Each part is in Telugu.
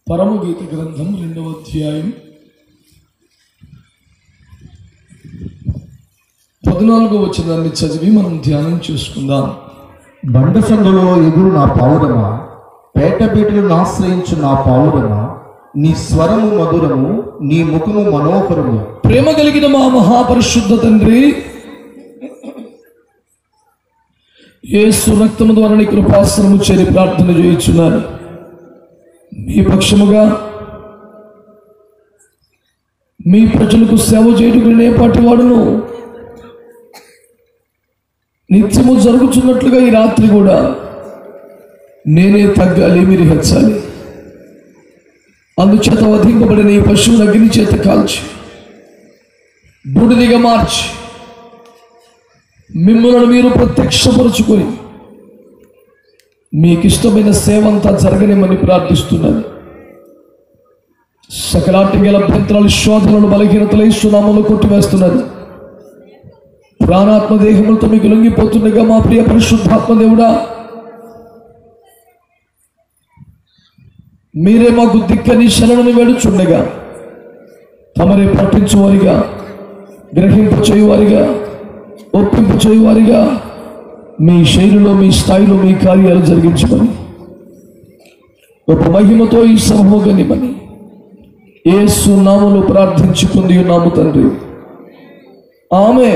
పరమగీత గ్రంథం రెండవ అధ్యాయం పద్నాలుగో వచనాన్ని చదివి మనం ధ్యానం చేసుకుందాం బండ సందులో ఎగురు నా పావురమా పేట బీటలను ఆశ్రయించు నా పావురమా నీ స్వరము మధురము నీ ముఖము మనోహరము ప్రేమ కలిగిన మా మహాపరిశుద్ధ తండ్రి యేసు రక్తము ద్వారా నీ కృపాసనము చేరి ప్రార్థన చేయించున్నాను మీ పక్షముగా మీ ప్రజలకు సేవ చేయటకు నేపాటి వాడును నిత్యము జరుగుతున్నట్లుగా ఈ రాత్రి కూడా నేనే తగ్గాలి మీరు హెచ్చాలి అందుచేత వధింపబడిన ఈ పశువుని అగ్ని చేత కాల్చి బూడిదిగా మార్చి మిమ్మల్ని మీరు ప్రత్యక్షపరుచుకొని మీకు ఇష్టమైన సేవ అంతా జరగనిమని ప్రార్థిస్తున్నాను సకలాటిగల అభ్యంతరాలు శోధనలు బలహీనతలు ఇస్తున్నామలు కొట్టివేస్తున్నారు ప్రాణాత్మ దేహములతో మీకు లొంగిపోతుండగా మా ప్రియ పరిశుద్ధాత్మ దేవుడా మీరే మాకు దిక్కని శరణను వేడుచుండగా తమరే పట్టించువారిగా గ్రహింపు చేయువారిగా ఒప్పింపు చేయువారిగా మీ శైలిలో మీ స్థాయిలో మీ కార్యాలు జరిగించమని గొప్ప మహిమతో ఈ సమూహనిమని ఏసు నామలు ప్రార్థించుకుంది నాము తండ్రి ఆమె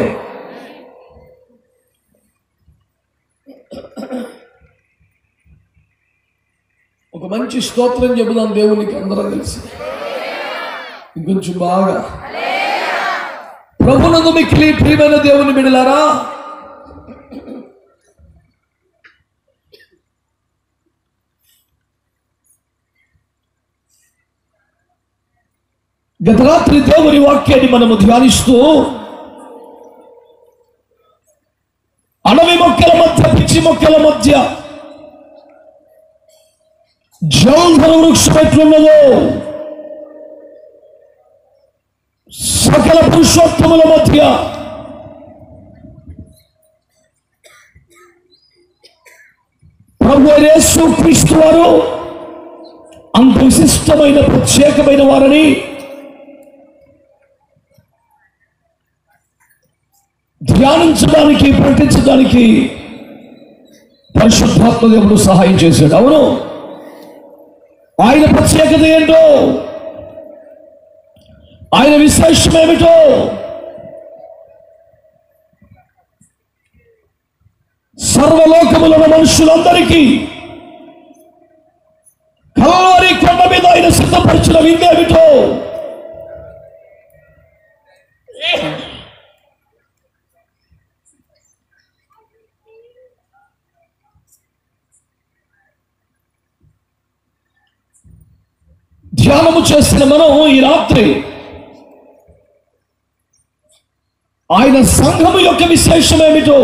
ఒక మంచి స్తోత్రం చెబుదాం దేవునికి అందరం కలిసి ఇంకొంచెం బాగా ప్రభునందు మిక్కిలి ప్రియమైన దేవుని బిడలారా గత రాత్రి దేవుని వాక్యాన్ని మనము ధ్యానిస్తూ అడవి మొక్కల మధ్య పిచ్చి మొక్కల మధ్య జౌధర వృక్షం ఎట్లున్నదో సకల పురుషోత్తముల మధ్య ప్రభు యేసు క్రీస్తు వారు అంత విశిష్టమైన ప్రత్యేకమైన వారని ధ్యానించడానికి ప్రకటించడానికి పరిశుద్ధాత్మ దేవుడు సహాయం చేశాడు అవును ఆయన ప్రత్యేకత ఏంటో ఆయన విశేషం ఏమిటో సర్వలోకములను మనుషులందరికీ కల్వారి కొండ మీద ఆయన సిద్ధపరిచిన విందేమిటో ధ్యానము చేసిన మనం ఈ రాత్రి ఆయన సంఘము యొక్క విశేషం ఏమిటో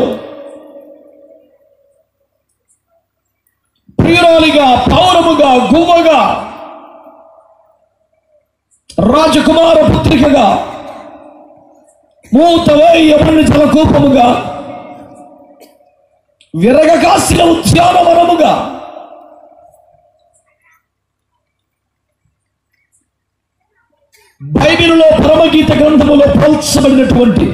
ప్రియురాలిగా పౌరముగా గువ్వగా రాజకుమార పుత్రికగా మూత వేయబడిన జలకూపముగా విరగ కాసిన ఉద్యానవనముగా బైబిలులో పరమగీత గ్రంథములో పోల్చబడినటువంటి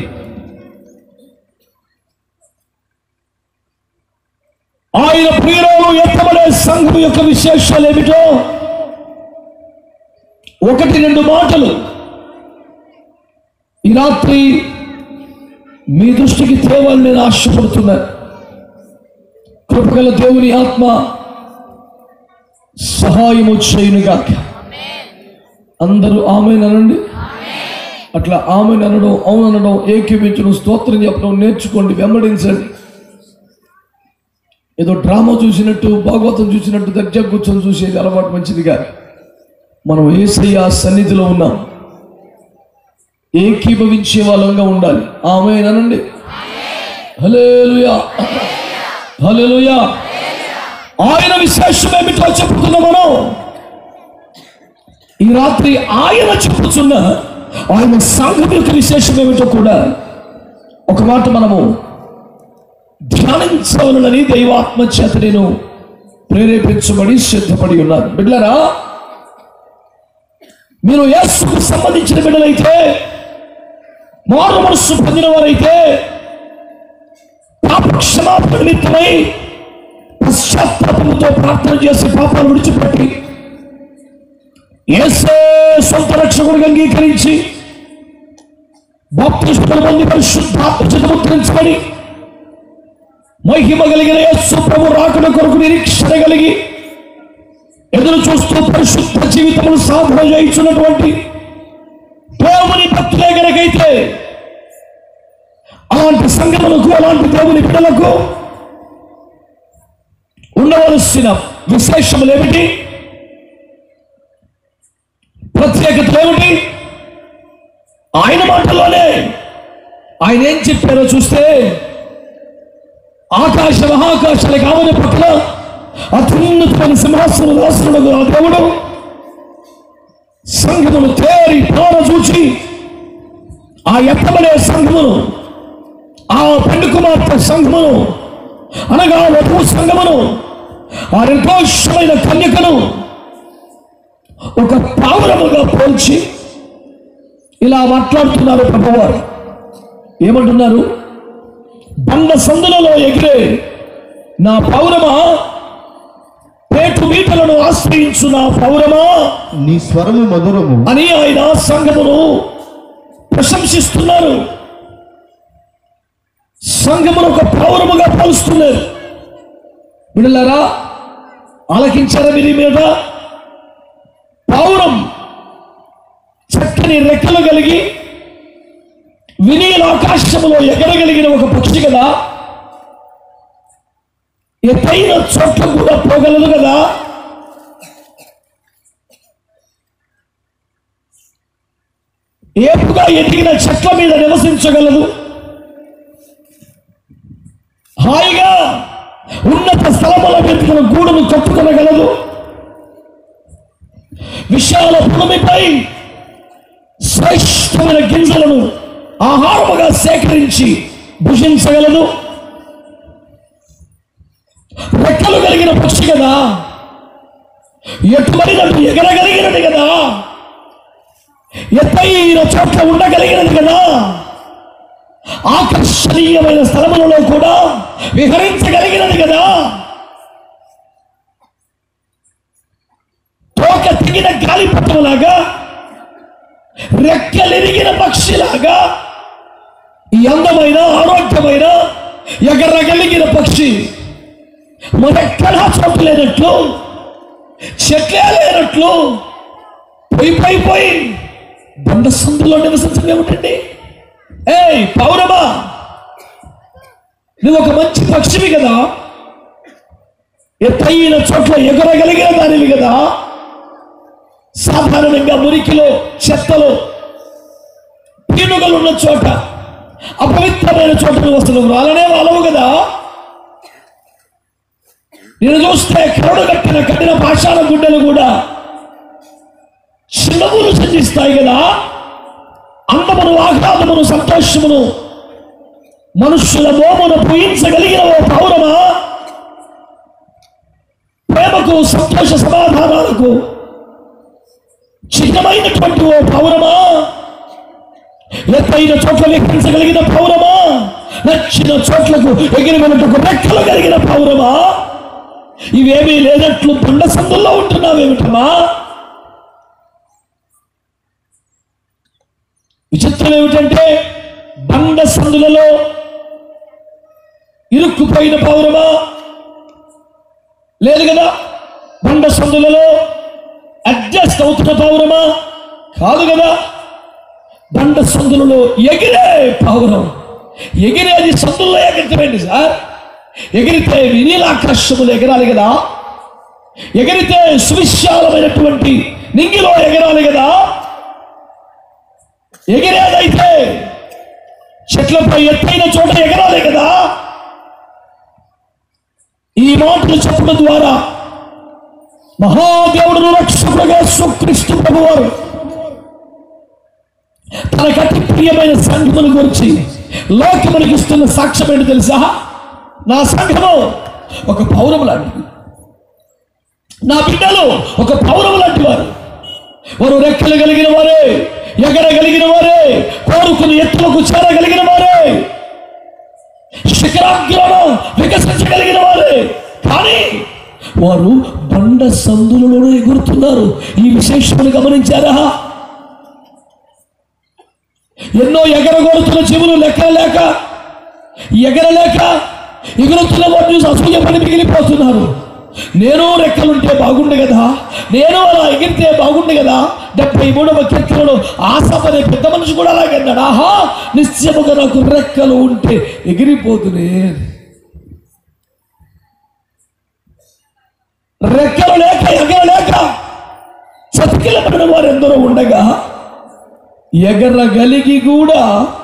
ఆయన ప్రియురాలు ఎత్తబడే సంఘం యొక్క విశేషాలు ఏమిటో ఒకటి రెండు మాటలు ఈ రాత్రి మీ దృష్టికి తేవాలని నేను ఆశపడుతున్నాను కృపగల దేవుని ఆత్మ సహాయము చేయునుగాక అందరూ ఆమె అనండి అట్లా ఆమె అనడం అవును అనడం ఏకీపించడం స్తోత్రం చెప్పడం నేర్చుకోండి వెంబడించండి ఏదో డ్రామా చూసినట్టు భాగవతం చూసినట్టు దగ్గర కూర్చొని చూసేది అలవాటు మంచిది కాదు మనం ఏసయ్య సన్నిధిలో ఉన్నాం ఏకీభవించే వాళ్ళంగా ఉండాలి ఆమె అనండి హలేలుయా హలేలుయా ఆయన విశేషం ఏమిటో చెప్పుకున్నాం మనం ఈ రాత్రి ఆయన చెప్పుచున్న ఆయన సంఘం యొక్క విశేషం ఏమిటో కూడా ఒక మాట మనము ధ్యానించవలనని దైవాత్మ చేత నేను ప్రేరేపించబడి సిద్ధపడి ఉన్నాను బిడ్డలారా మీరు యేసుకు సంబంధించిన బిడ్డలైతే మారు మనస్సు పొందిన వారైతే పాప క్షమాపణ నిమిత్తమై పశ్చాత్తాపంతో ప్రార్థన చేసి పాపాలు విడిచిపెట్టి ఏసే సొంత రక్షకుడిగా అంగీకరించి బాప్తిష్టుల మంది పరిశుద్ధాత్మ చేత ముద్రించబడి మహిమ కలిగిన యేసు ప్రభు రాకడ కొరకు నిరీక్షణ కలిగి ఎదురు చూస్తూ పరిశుద్ధ జీవితమును సాధన చేయించున్నటువంటి దేవుని భక్తులే గనకైతే అలాంటి సంఘములకు అలాంటి దేవుని బిడ్డలకు ఉండవలసిన విశేషములు ఏమిటి ప్రత్యేకతలు ఏమిటి ఆయన మాటల్లోనే ఆయన ఏం చెప్పారో చూస్తే ఆకాశ మహాకాశాల కావని పక్కన అత్యున్నతమైన సింహాసనం రాసుడు ఆ దేవుడు సంఘమును తేరి పార చూచి ఆ ఎత్తబడే సంఘమును ఆ పెండు కుమార్తె సంఘమును అనగా వధువు సంఘమును ఆ నిర్దోషమైన కన్యకను ఒక పావురముగా పోల్చి ఇలా మాట్లాడుతున్నారు ప్రభువారు ఏమంటున్నారు బండ సందులలో ఎగిరే నా పౌరమా పేటు మీటలను ఆశ్రయించు నా పౌరమా నీ స్వరము మధురము అని ఆయన సంఘమును ప్రశంసిస్తున్నారు సంఘమును ఒక పౌరముగా పోలుస్తున్నారు విడలరా ఆలకించారా మీరు మీద పౌరం చక్కని రెక్కలు కలిగి వినీల ఆకాశములో ఎగరగలిగిన ఒక పక్షి కదా ఎత్తైన చోట్ల కూడా పోగలదు కదా ఏపుగా ఎదిగిన చెట్ల మీద నివసించగలదు హాయిగా ఉన్నత స్థలముల మీద తన గూడును కట్టుకొనగలదు విశాల భూమిపై శ్రేష్టమైన గింజలను ఆహారముగా సేకరించి భుజించగలదు రెక్కలు కలిగిన పక్షి కదా ఎటువైనట్టు ఎగరగలిగినది కదా ఎత్తైన చోట్ల ఉండగలిగినది కదా ఆకర్షణీయమైన స్థలములలో కూడా విహరించగలిగినది కదా తోక తెగిన గాలిపటంలాగా రెక్కలెరిగిన పక్షిలాగా ఈ అందమైన ఆరోగ్యమైన ఎగరగలిగిన పక్షి మరెక్కడా చోటు లేనట్లు చెట్లే లేనట్లు పోయి పోయి పోయి బండ సందులో నివసించడం ఏమిటండి ఏయ్ పౌరమా నువ్వు ఒక మంచి పక్షివి కదా ఎత్తైన చోట్ల ఎగరగలిగిన దానివి కదా సాధారణంగా మురికిలో చెత్తలో పీనుగలు ఉన్న చోట అపవిత్రమైన చోట నువ్వు అసలు రాలనే వాళ్ళవు కదా నేను చూస్తే కరుడు కట్టిన కట్టిన పాషాణ గుడ్డలు కూడా చిన్నములు చెందిస్తాయి కదా అందమును ఆహ్లాదమును సంతోషమును మనుష్యుల మోమును పూయించగలిగిన ఓ పౌరమా ప్రేమకు సంతోష సమాధానాలకు చిన్నమైనటువంటి ఓ పౌరమా ఎత్తైన చోట్ల విహరించగలిగిన పౌరమా నచ్చిన చోట్లకు ఎగిరి వెళ్ళటకు రెక్కలు కలిగిన పౌరమా ఇవేమీ లేనట్లు బండ సందుల్లో ఉంటున్నావేమిటమ్మా విచిత్రం ఏమిటంటే బండ సందులలో ఇరుక్కుపోయిన పౌరమా లేదు కదా బండ సందులలో అడ్జస్ట్ అవుతున్న పౌరమా కాదు కదా బండ సందులలో ఎగిరే పౌరం ఎగిరేది సందుల్లో ఎగరటమేంటి సార్ ఎగిరితే వినీలాకాశములు ఎగరాలి కదా ఎగిరితే సువిశాలమైనటువంటి నింగిలో ఎగరాలి కదా ఎగిరేదైతే చెట్లపై ఎత్తైన చోట ఎగరాలి కదా ఈ మాటలు చెప్పడం ద్వారా మహాదేవుడు రక్షకుడుగా సుక్రీస్తు ప్రభువారు తనకు అతి ప్రియమైన సంఘముల గురించి లోకమునికి ఇస్తున్న సాక్ష్యం ఏంటి తెలుసా నా సంఘము ఒక పౌరము లాంటిది నా బిడ్డలు ఒక పౌరము లాంటి వారు వారు రెక్కలు కలిగిన వారే ఎగరగలిగిన వారే కోరుకుని ఎత్తులకు చేరగలిగిన వారే శిఖరాగ్రహం వికసించగలిగిన వారే కానీ వారు బండ సందులలో ఎగురుతున్నారు ఈ విశేషములు గమనించారా ఎన్నో ఎగరగొడుతున్న జీవులు లెక్క లేక ఎగరలేక ఎగురుతున్న వారిని చూసి అసూయపడి మిగిలిపోతున్నారు నేను రెక్కలుంటే బాగుండు కదా నేను అలా ఎగిరితే బాగుండు కదా డెబ్బై మూడవ కీర్తనలో ఆశపడే పెద్ద మనిషి కూడా అలాగే అన్నాడు ఆహా నిశ్చయముగా నాకు రెక్కలు ఉంటే ఎగిరిపోతునే రెక్కలు లేక ఎగరలేక చతికిలపడిన వారు ఎందరో ఉండగా ఎగరగలిగి కూడా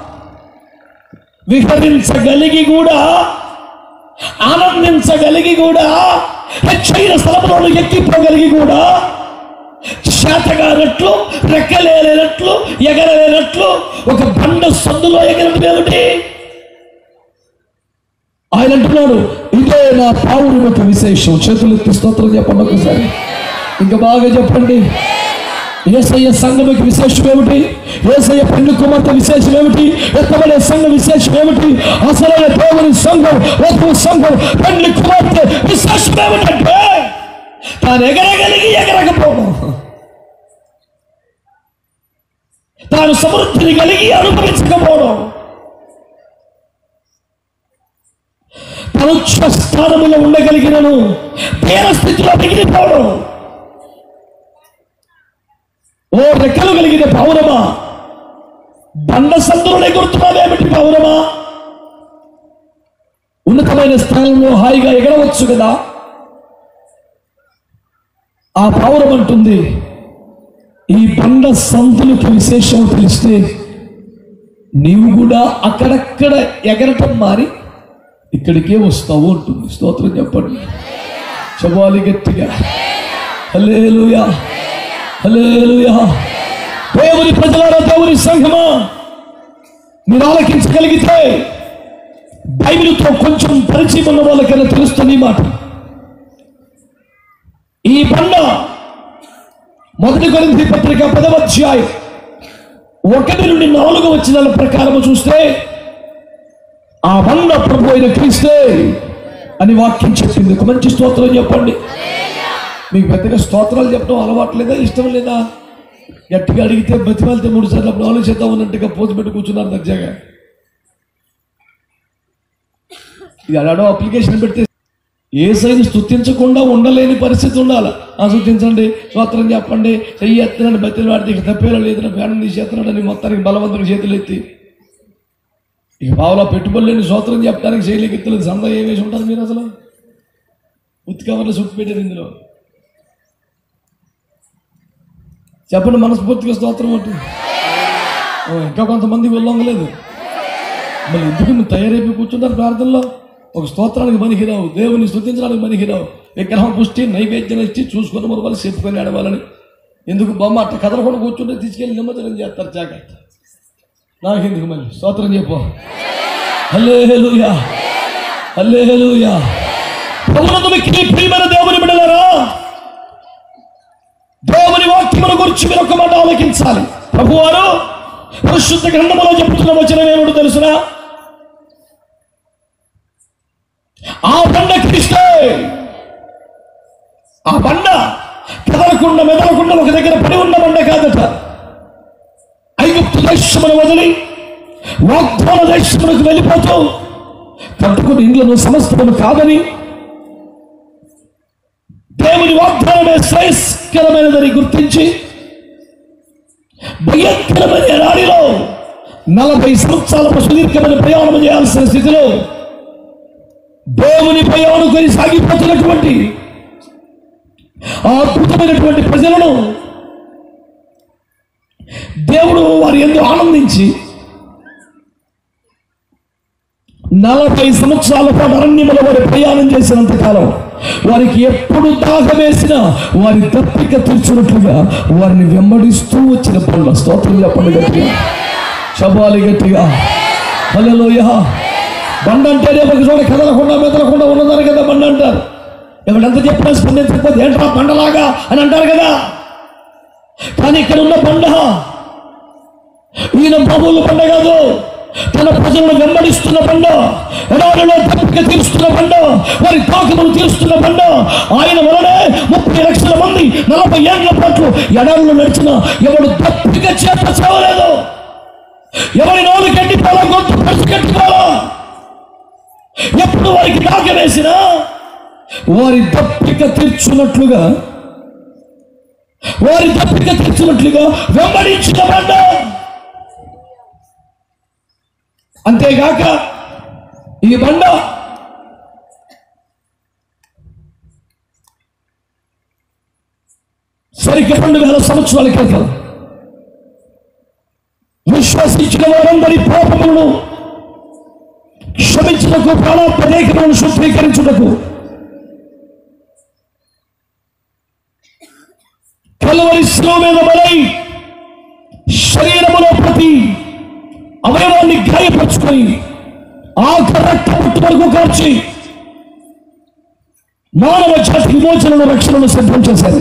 విహరించగలిగి కూడా ఆనందించగలిగి కూడా హెచ్చైన స్థలంలో ఎక్కిపోగలిగి కూడా చేతగానట్లు రెక్కలేనట్లు ఎగరలేనట్లు ఒక బండ సందులో ఎగరడం ఏమిటి ఆయన అంటున్నాడు ఇదే నా పావుడి యొక్క విశేషం చేతులు ఎత్తి స్తోత్రం చెప్పండి ఒకసారి ఇంకా బాగా చెప్పండి ఏసయ్య సంఘముకి విశేషం ఏమిటి ఏసయ్య పెళ్లి కుమార్తె విశేషం ఏమిటి ఎత్తబడే సంఘ విశేషం ఏమిటి అసలైన దేవుని సంఘం వధువు సంఘం పెళ్లి కుమార్తె విశేషం ఏమిటంటే తాను ఎగరగలిగి ఎగరకపోవడం తాను సమృద్ధిని కలిగి అనుభవించకపోవడం తన ఉచ్చ స్థానములో ఉండగలిగినను తీర స్థితిలో మిగిలిపోవడం ఓ రెక్కలు కలిగిన పౌరమా బండ సందులో ఎగురుతున్నావేమిటి పౌరమా ఉన్నతమైన స్థానంలో హాయిగా ఎగరవచ్చు కదా ఆ పౌరం అంటుంది ఈ బండ సంతులకి విశేషం తెలిస్తే నీవు కూడా అక్కడక్కడ ఎగరటం మారి ఇక్కడికే వస్తావు అంటుంది స్తోత్రం చెప్పండి చెప్పాలి గట్టిగా హల్లెలూయా హల్లెలూయా దేవుని ప్రజలారా దేవుని సంఘమా మీరు ఆలకించగలిగితే బైబిల్తో కొంచెం పరిచయం ఉన్న వాళ్ళకైనా తెలుస్తుంది ఈ మాట ఈ బండ మొదటి కొరింథీ పత్రిక పదవ అధ్యాయం ఒకటి నుండి నాలుగు వచ్చిన ప్రకారము చూస్తే ఆ బండ ప్రభు అయిన క్రీస్తే అని వాక్యం చెప్పింది ఒక మంచి స్తోత్రం చెప్పండి మీకు పెద్దగా స్తోత్రాలు చెప్పడం అలవాటు లేదా ఇష్టం లేదా గట్టిగా అడిగితే బతిమాలితే మూడు సార్లు అప్పుడు ఆలోచిద్దాం ఉన్నట్టుగా పోజు పెట్టి కూర్చున్నారు దర్జాగా ఇది అడాడో అప్లికేషన్ పెడితే ఏ సైజు స్తుతించకుండా ఉండలేని పరిస్థితి ఉండాలి ఆ స్తుతించండి స్తోత్రం చెప్పండి చెయ్యి ఎత్తనండి బతిలు వాడితే ఇక తప్పేలా లేదు నా ప్రాణం తీసేస్తున్నాడని మొత్తానికి బలవంతుడు చేతులు ఎత్తి ఇక బావలో పెట్టుబడి లేని స్తోత్రం చెప్పడానికి చేయలేక ఎత్తులేదు సందా ఏం వేసి ఉంటారు మీరు అసలు ఉత్కవర్లు సుట్టు పెట్టారు ఇందులో చెప్పండి మనస్ఫూర్తిగా స్తోత్రం ఉంటుంది ఓ, ఇంకా కొంతమంది వెళ్ళొంగలేదు మళ్ళీ ఎందుకు మీరు తయారైపోయి కూర్చుంటారు ప్రార్థనలో ఒక స్తోత్రానికి పనికిరావు దేవుని స్తుతించడానికి పనికిరావు విగ్రహం పుష్టి నైవేద్యం ఇచ్చి చూసుకుని మన వాళ్ళు చెప్పుకొని ఆడవాలని ఎందుకు బొమ్మ అట్ట కదలకుండా కూర్చుంటే తీసుకెళ్ళి నిమ్మదనం చేస్తారు జాగ్రత్త నాకెందుకు మళ్ళీ స్తోత్రం చెప్పు హల్లేలూయా హల్లేలూయా ప్రభునందు మిక్కిలి ప్రియమైన దేవుని బిడ్డలారా దేవుని వాక్యమును గురించి మీరు ఒక మాట ఆలోకించాలి ప్రభువారు పరిశుద్ధ గ్రంథములో చెప్తున్న వచనం ఏమిటో తెలుసునా ఆ బండ క్రీస్తే ఆ బండ కదలకుండా మెదలకుండా ఒక దగ్గర పడి ఉన్న బండ కాదట ఐగుప్తు దేశమును వదిలి వాగ్దాన దేశమునకు వెళ్ళిపోతూ కట్టుకుని ఇండ్లను సమస్తము కాదని దేవుని వాగ్దానమే శ్రేయస్కరమైనదని గుర్తించి భయంకరమైన ఎడారిలో నలభై సంవత్సరాల సుదీర్ఘమైన ప్రయాణం చేయాల్సిన స్థితిలో దేవుని ప్రయాణం సాగిపోతున్నటువంటి ఆ అద్భుతమైనటువంటి ప్రజలను దేవుడు వారు ఎంతో ఆనందించి నలభై సంవత్సరాల పాటు అరణ్యముల వారు ప్రయాణం చేసినంత కాలం వారికి ఎప్పుడు దాహం వేసినా వారి దప్పిక తీర్చినట్లుగా వారిని వెంబడిస్తూ వచ్చిన పనుల స్తోత్రం చెప్పండి గట్టిగా శబాలి గట్టిగా హలోయ బండ అంటేనే ఒక చోట కదలకుండా మెదలకుండా ఉన్నదని కదా బండ అంటారు ఎవడంతా చెప్పినా స్పందించకపోతే ఏంట్రా బండలాగా అని అంటారు కదా కానీ ఇక్కడ ఉన్న బండ ఈయన మామూలు బండ కాదు తన ప్రజలను వెంబడిస్తున్న బండ ఎడారిలో తప్పిక తీరుస్తున్న బండ వారి తాకములు తీరుస్తున్న బండ ఆయన వలనే ముప్పై లక్షల మంది నలభై ఏళ్ల పాటు ఎడారిలో నడిచిన ఎవడు తప్పిక చేత చావలేదు ఎవరి నోరు కట్టిపోలా గొంతు పరుచు కట్టిపోలా ఎప్పుడు వారికి దాక వేసినా వారి దప్పిక తీర్చున్నట్లుగా వారి దప్పిక తీర్చినట్లుగా వెంబడించిన బండ అంతేగాక ఈ బండ సరిగ్గా రెండు వేల సంవత్సరాల క్రితం విశ్వసించిన వారందరి పాపములను క్షమించుటకు ప్రాణాత్మదేహములను శుద్ధీకరించుటకు కలవరి శిలువ మీద బలై శరీరములో ప్రతి అవయవాన్ని గాయపరుచుకొని ఆఖరి రక్తపుట్టు వరకు కార్చి మానవ జాతి విమోచనను రక్షణను సిద్ధం చేశారు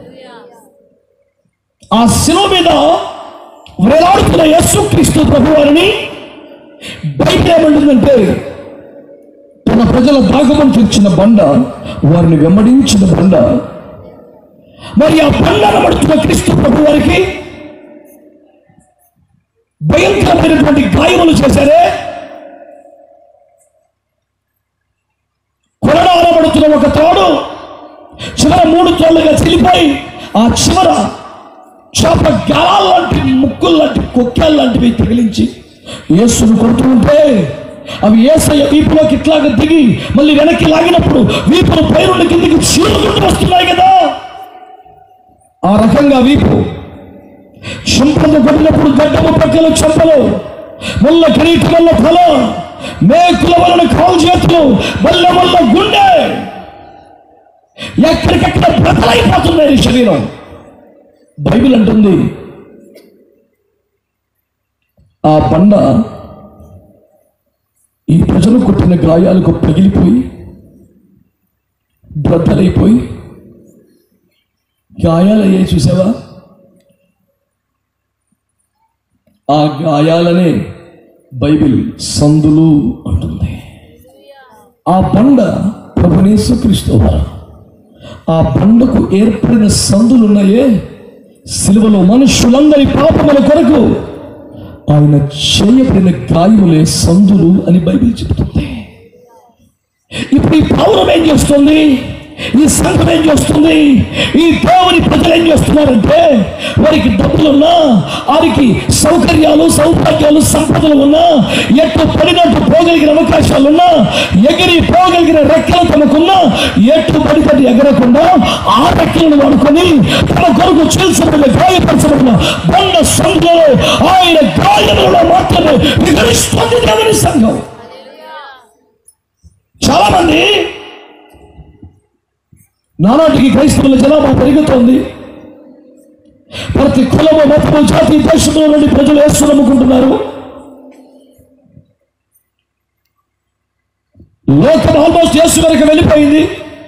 ఆ శిలువ మీద వేలాడుతున్న యేసుక్రీస్తు ప్రభు వారిని బైబిల్ ఏమంటుందంటే తన ప్రజల దాగమని తీర్చిన బండ వారిని వెంబడించిన బండ మరి ఆ బండను పడుతున్న క్రీస్తు ప్రభు వారికి భయంకరమైనటువంటి గాయములు చేశారే కొరడాలబడుతున్న ఒక తాడు చివర మూడు తోళ్ళుగా చెల్లిపోయి ఆ చివర చేప గాలాల లాంటి ముక్కులు లాంటి కొక్కేళ్ళ లాంటివి తగిలించి యేసును కొడుతూ ఉంటే అవి ఏసయ్య వీపులోకి ఇట్లాగా దిగి మళ్ళీ వెనక్కి లాగినప్పుడు వీపును పైరుండి కిందికి చీరుకుంటూ వస్తున్నాయి కదా ఆ రకంగా వీపు చెంపలు కొట్టినప్పుడు గడ్డము పక్కల చెంపలు ముళ్ళ కిరీటం వల్ల తల మేకుల వలన కాలు చేతులు వల్ల వల్ల గుండె ఎక్కడికక్కడ బ్రతలైపోతున్నాయి ఈ శరీరం బైబిల్ అంటుంది ఆ బండ ఈ ప్రజలు కొట్టిన గాయాలకు పగిలిపోయి బ్రద్దలైపోయి గాయాలయ్యాయి చూసావా ఆ గాయాలనే బైబిల్ సందులు అంటుంది ఆ బండ ప్రభునేశ్వక్రీస్తు వారు ఆ బండకు ఏర్పడిన సందులున్నాయే సిలువలో మనుషులందరి పాపముల కొరకు ఆయన చేయబడిన గాయములే సందులు అని బైబిల్ చెబుతుంది ఇప్పుడు ఈ పౌరం ఏం చేస్తుంది ఈ సంఘం ఏం చేస్తుంది ఈ దేవుని ప్రజలు ఏం చేస్తున్నారంటే వారికి డబ్బులున్నా వారికి సౌకర్యాలు సౌభాగ్యాలు సంపదలు ఉన్నా ఎట్టు పడినట్టు పోగలిగిన అవకాశాలున్నా ఎగిరి పోగలిగిన రెక్కలు తమకున్నా ఎట్టు పడితే ఎగరకుండా ఆ రెక్కలను వాడుకొని తమ కొరకు చీల్చబడిన గాయపరచబడిన బండ సంఘంలో ఆయన గాయములలో మాత్రమే వివరిస్తుంది దేవుని సంఘం చాలా మంది నానాటికి క్రైస్తవుల జనాభా పెరుగుతోంది ప్రతి కులము మతము జాతి దేశంలో నుండి ప్రజలు యేసు నమ్ముకుంటున్నారు లోకం ఆల్మోస్ట్ యేసు వరకు వెళ్ళిపోయింది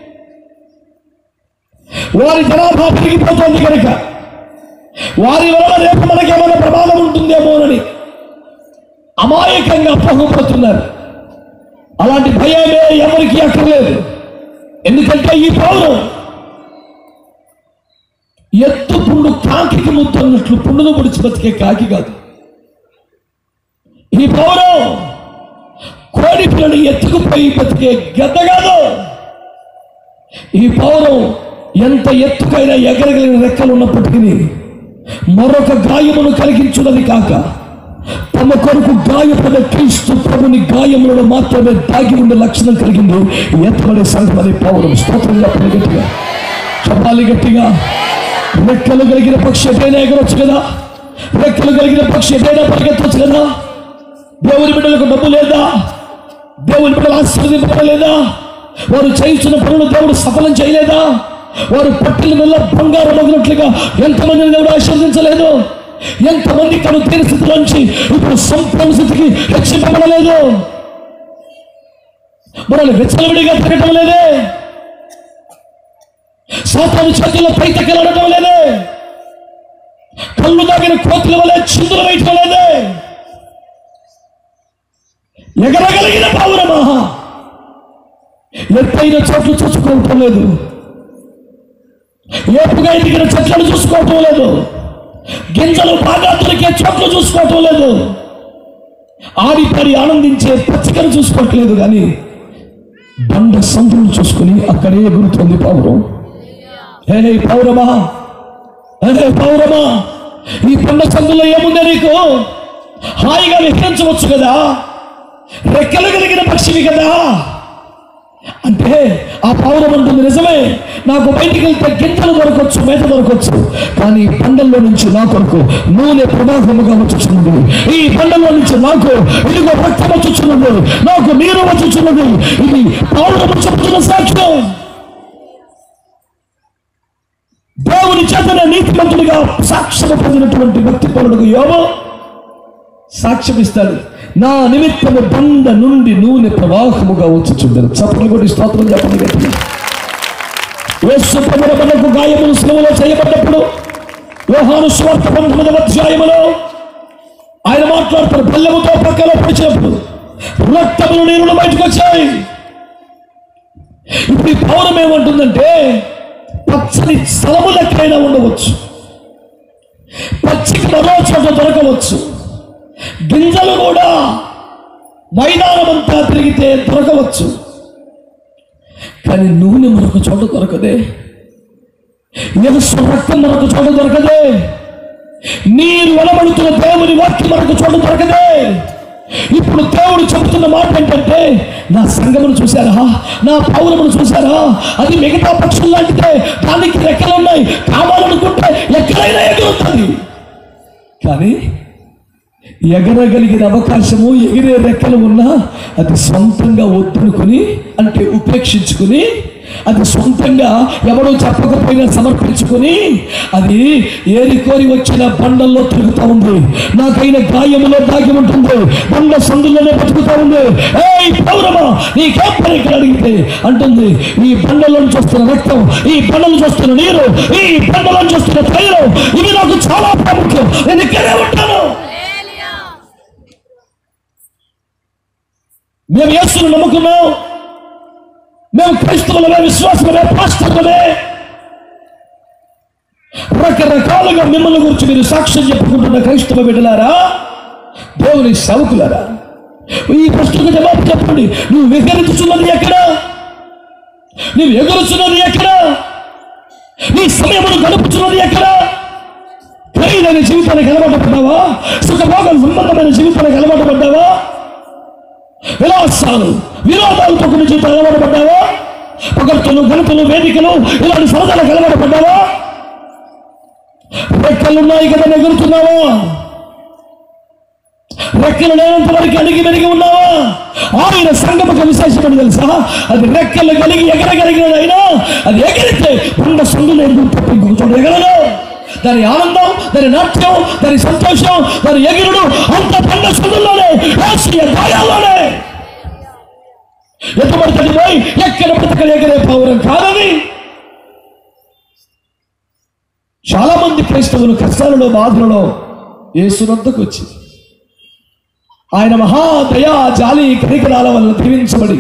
వారి జనాభా పెరిగిపోతోంది కనుక వారి వలన రేపు మనకేమైనా ప్రమాదం ఉంటుందేమోనని అమాయకంగా పోగొడుతున్నారు అలాంటి భయమే ఎవరికి అక్కర్లేదు ఎందుకంటే ఈ పౌరం ఎత్తు పుండు కాకికి ముద్దన్నట్లు పుండును ముడిచి బతికే కాకి కాదు ఈ పౌరం కోడి పిల్లని ఎత్తుకుపోయి బతికే గద్ద కాదు ఈ పౌరం ఎంత ఎత్తుకైనా ఎగరగలిగిన రెక్కలు ఉన్నప్పటికీ మరొక గాయమును కలిగించున్నది కాక తమ కొరకు గాయపడిన క్రీస్తు ప్రభుని గాయములలో మాత్రమే దాగి ఉండే లక్షణం కలిగింది ఎత్తబడే సంఘం అనే పౌరం స్తోత్రం చెప్పండి గట్టిగా చెప్పాలి గట్టిగా రెక్కలు కలిగిన పక్షి ఎటైనా ఎగరొచ్చు కదా రెక్కలు కలిగిన పక్షి ఎటైనా పరిగెత్తవచ్చు కదా దేవుని బిడ్డలకు డబ్బు లేదా దేవుని బిడ్డలు ఆశీర్వదింపబడలేదా వారు చేయించిన పనులు దేవుడు సఫలం చేయలేదా వారు పట్టిన వల్ల బంగారం మగినట్లుగా ఎంతమందిని దేవుడు ఆశీర్వదించలేదు ఎంతమంది తను తీరి స్థితిలోంచి ఇప్పుడు సంపూర్ణ స్థితికి రక్షింపబడలేదు మనల్ని విచ్చలవిడిగా తిరగటం లేదే సాతాను చేతుల్లో పైతకెళ్ళడం లేదే పళ్ళు దాగిన కోతుల వలె చిందులు వేయటం లేదే ఎగరగలిగిన పావురమా ఎత్తైన చోట్లు చూసుకోవటం లేదు ఏపుగా ఎదిగిన చెట్లను చూసుకోవటం లేదు గింజలు బాగా దొరికే చోట్లు చూసుకోవటం లేదు ఆడిపడి ఆనందించే పచ్చికను చూసుకోవట్లేదు కానీ బండ సందులు చూసుకుని అక్కడే ఎగురుతుంది పావురం హే పౌరమా హే పౌరమా ఈ బండ సందులో ఏముంది నీకు హాయిగా విహరించవచ్చు కదా రెక్కలు కలిగిన పక్షివి కదా అంటే ఆ పౌరం అంటుంది నిజమే నాకు బయటికి వెళ్తే గింజలు దొరకవచ్చు మేత దొరకవచ్చు కానీ బండల్లో నుంచి నా కొరకు నూనె ప్రవాహముగా వచ్చుచున్నది ఈ బండల్లో నుంచి నాకు ఇదిగో రక్తం వచ్చుచున్నది నాకు నీరు వచ్చుచున్నది ఇది పౌరము చెప్తున్న సాక్ష్యం దేవుని చేతనే నీతిమంతుడిగా సాక్ష్యం పొందినటువంటి వ్యక్తి పౌరుడు యోగ సాక్ష్యం ఇస్తాడు నా నిమిత్తము బండ నుండి నూనె ప్రవాహముగా వచ్చుచుండను చప్పట్లు కొట్టి స్తోత్రం చెప్పండి గట్టిగా. యేసు ప్రభుల మనకు గాయములు శ్రమలో చేయబడ్డప్పుడు యోహాను స్వార్థ పంతొమ్మిదవ అధ్యాయములో ఆయన మాట్లాడుతారు బెల్లముతో పక్కలో పొడిచినప్పుడు రక్తములు నీరులు బయటకు వచ్చాయి ఇప్పుడు ఈ పౌరం ఏమంటుందంటే పచ్చని స్థలములు ఎక్కడైనా ఉండవచ్చు పచ్చికి మరో చోట దొరకవచ్చు గింజలు కూడా మైదానం అంతా తిరిగితే దొరకవచ్చు కానీ నూనె మరొక చోట దొరకదే యవస్సు రక్తం మరొక చోట దొరకదే నీరు వెలబడుతున్న దేవుని వాక్యం మరొక చోట దొరకదే ఇప్పుడు దేవుడు చెబుతున్న మాట ఏంటంటే నా సంగమును చూశారా నా పౌరమును చూశారా అది మిగతా పక్షులు లాంటిదే దానికి రెక్కలు ఉన్నాయి కావాలనుకుంటే ఎక్కడైనా ఎగురుతుంది కానీ ఎగరగలిగిన అవకాశము ఎగిరే రెక్కలు ఉన్నా అది సొంతంగా వద్దనుకుని అంటే ఉపేక్షించుకుని అది సొంతంగా ఎవరో చెప్పకపోయినా సమర్పించుకుని అది ఏరి కోరి వచ్చిన బండల్లో తిరుగుతూ ఉంది నాకైన గాయములో దాగి ఉంటుంది బండ సందులోనే బతుకుతూ ఉంది ఏయ్ పౌరమా నీకేం పని ఇక్కడ అడిగితే అంటుంది ఈ బండలో చూస్తున్న రక్తం ఈ బండలు చూస్తున్న నీరు ఈ బండలో చూస్తున్న తైలం ఇవి నాకు చాలా ప్రాముఖ్యం నేను ఇక్కడే ఉంటాను మేము యేసును నమ్ముకున్నాం మేము క్రైస్తవులమే విశ్వాసమే పాస్టర్లమే రకరకాలుగా మిమ్మల్ని గురించి మీరు సాక్ష్యం చెప్పుకుంటున్న క్రైస్తవ బిడ్డలారా దేవుని సేవకులారా ఈ ప్రశ్నకు జవాబు చెప్పండి నువ్వు విహరించుచున్నది ఎక్కడ నువ్వు ఎగురుచున్నది ఎక్కడ నీ సమయమును గడుపుచున్నది ఎక్కడ ఖరీదైన జీవితానికి అలవాటు పడ్డావా సుఖభోగం సంబంధమైన జీవితానికి అలవాటు పడ్డావా విలాసాలు వినోదాలతో కొన్ని జీవితాలు అలవాటు పడ్డావా పొగడ్తలు గణతలు వేదికలు ఇలాంటి సరదాలకు అలవాటు పడ్డావా రెక్కలున్నాయి కదా ఎగురుతున్నావా రెక్కలు లేనంత వరకు అడిగి మెరిగి ఉన్నావా ఆయన సంగమక విశేషమని తెలుసా అది రెక్కలు కలిగి ఎగరగలిగినదైనా అది ఎగిరితే బండ సందులు ఎదురు తప్ప ఇంకొక చోట ఎగరదు దాని ఆనందం దాని నాట్యం దాని సంతోషం దాని ఎగిరుడు అంత బండ సందుల్లోనే రాష్ట్రీయ గాయాల్లోనే ఎటువంటి పోయి ఎక్కడ బ్రతకలు ఎగరే పౌరం కాదని చాలా మంది క్రైస్తవులు కష్టాలలో బాధలలో యేసునొద్దకు వచ్చి ఆయన మహా దయా జాలి కనికరాల వల్ల దీవించబడి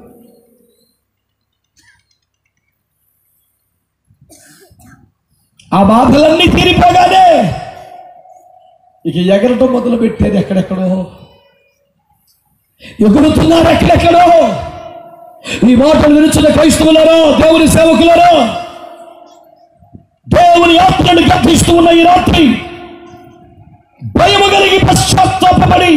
ఆ బాధలన్నీ తీరిపోగానే ఇక ఎగరటం మొదలు పెట్టేది ఎక్కడెక్కడో ఎగురుతున్నారు ఎక్కడెక్కడో ఈ మాటలు విరుచున్న క్రైస్తవులారా దేవుని సేవకులారా దేవుని ఆత్మను గర్భిస్తూ ఉన్న ఈ రాత్రి భయము కలిగి పశ్చాత్తాపడి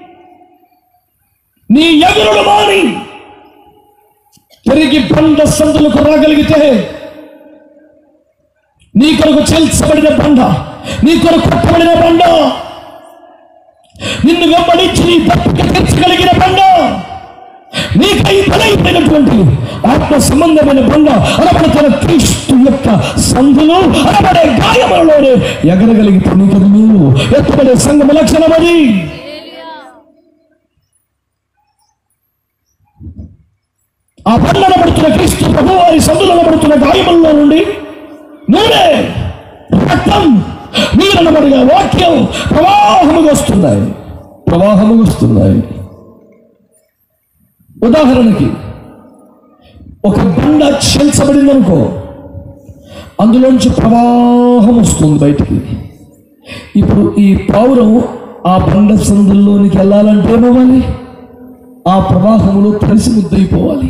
నీ ఎగురుడు మాని తిరిగి బండ సందులకు రాగలిగితే నీ కొరకు చేల్చబడిన బండ నీ కొరకు కొట్టబడిన బండ నిన్ను వెంబడించి నీ తప్పుకి తీర్చగలిగిన బండ నీకై బలైపోయినటువంటి ఆత్మ సంబంధమైన బండ అనబడుతున్న క్రీస్తు యొక్క సందులు అనబడే గాయములలోనే ఎగరగలిగితే నీకు అది నీవు ఎత్తబడే సంగమ లక్షణం అది ఆ బండ అనబడుతున్న క్రీస్తు ప్రభు వారి సందులు అనబడుతున్న గాయములలో నుండి నూనె రక్తం నీ నీరనబడిగా వాక్యం ప్రవాహముగా వస్తున్నాయి ప్రవాహముగా వస్తున్నాయి ఉదాహరణకి ఒక బండ చల్చబడిందనుకో అందులోంచి ప్రవాహం వస్తుంది బయటికి ఇప్పుడు ఈ పావురం ఆ బండ సందుల్లోనికి వెళ్ళాలంటే ఏమవ్వాలి ఆ ప్రవాహములో తడిసి ముద్దయిపోవాలి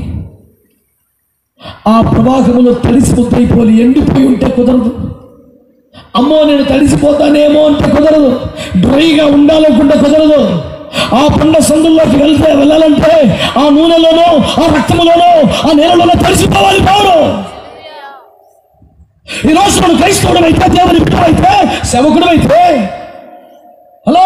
ఆ ప్రవాహములో తడిసి ముద్దయిపోవాలి ఎండిపోయి ఉంటే కుదరదు అమ్మో నేను తడిసిపోతానేమో అంటే కుదరదు డ్రైగా ఉండాలనుకుంటే కుదరదు ఆ పండ సందుల్లోకి వెళ్తే వెళ్ళాలంటే ఆ నూనెలోనో ఆ రక్తములోనో ఆ నేలలోనో తడిసిపోవాలి పౌరు ఈ రోజు మనం క్రైస్తవుడు అయితే దేవుని బిడ్డమైతే సేవకుడు అయితే హలో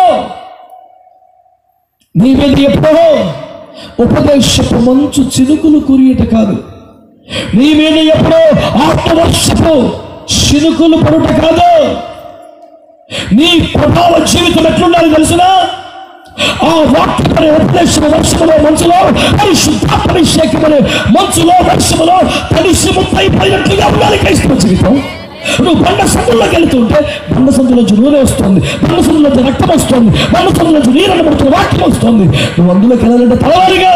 నీ మీద ఎప్పుడో ఉపదేశపు మంచు చినుకులు కురియట కాదు నీ మీద ఎప్పుడో ఆత్మవర్షపు చినుకులు పడుట కాదు నీ ప్రభావ జీవితం ఎట్లుండాలి తెలుసునా ఆ వాక్యమనే ఉపదేశము వర్షములో మంచులో పరిశుద్ధాత్మభిషేకమనే మంచులో వర్షములో తడిసి ముప్పై పడినట్లుగా ఉండాలి క్రైస్తవ జీవితం నువ్వు బండ సందుల్లోకి వెళ్తుంటే బండ సందులోంచి నూనె వస్తుంది బండ సందులోంచి రక్తం వస్తుంది బండ సందులోంచి నీరని పడుతున్న వాక్యం వస్తుంది నువ్వు అందులోకి వెళ్ళాలంటే తలవారిగా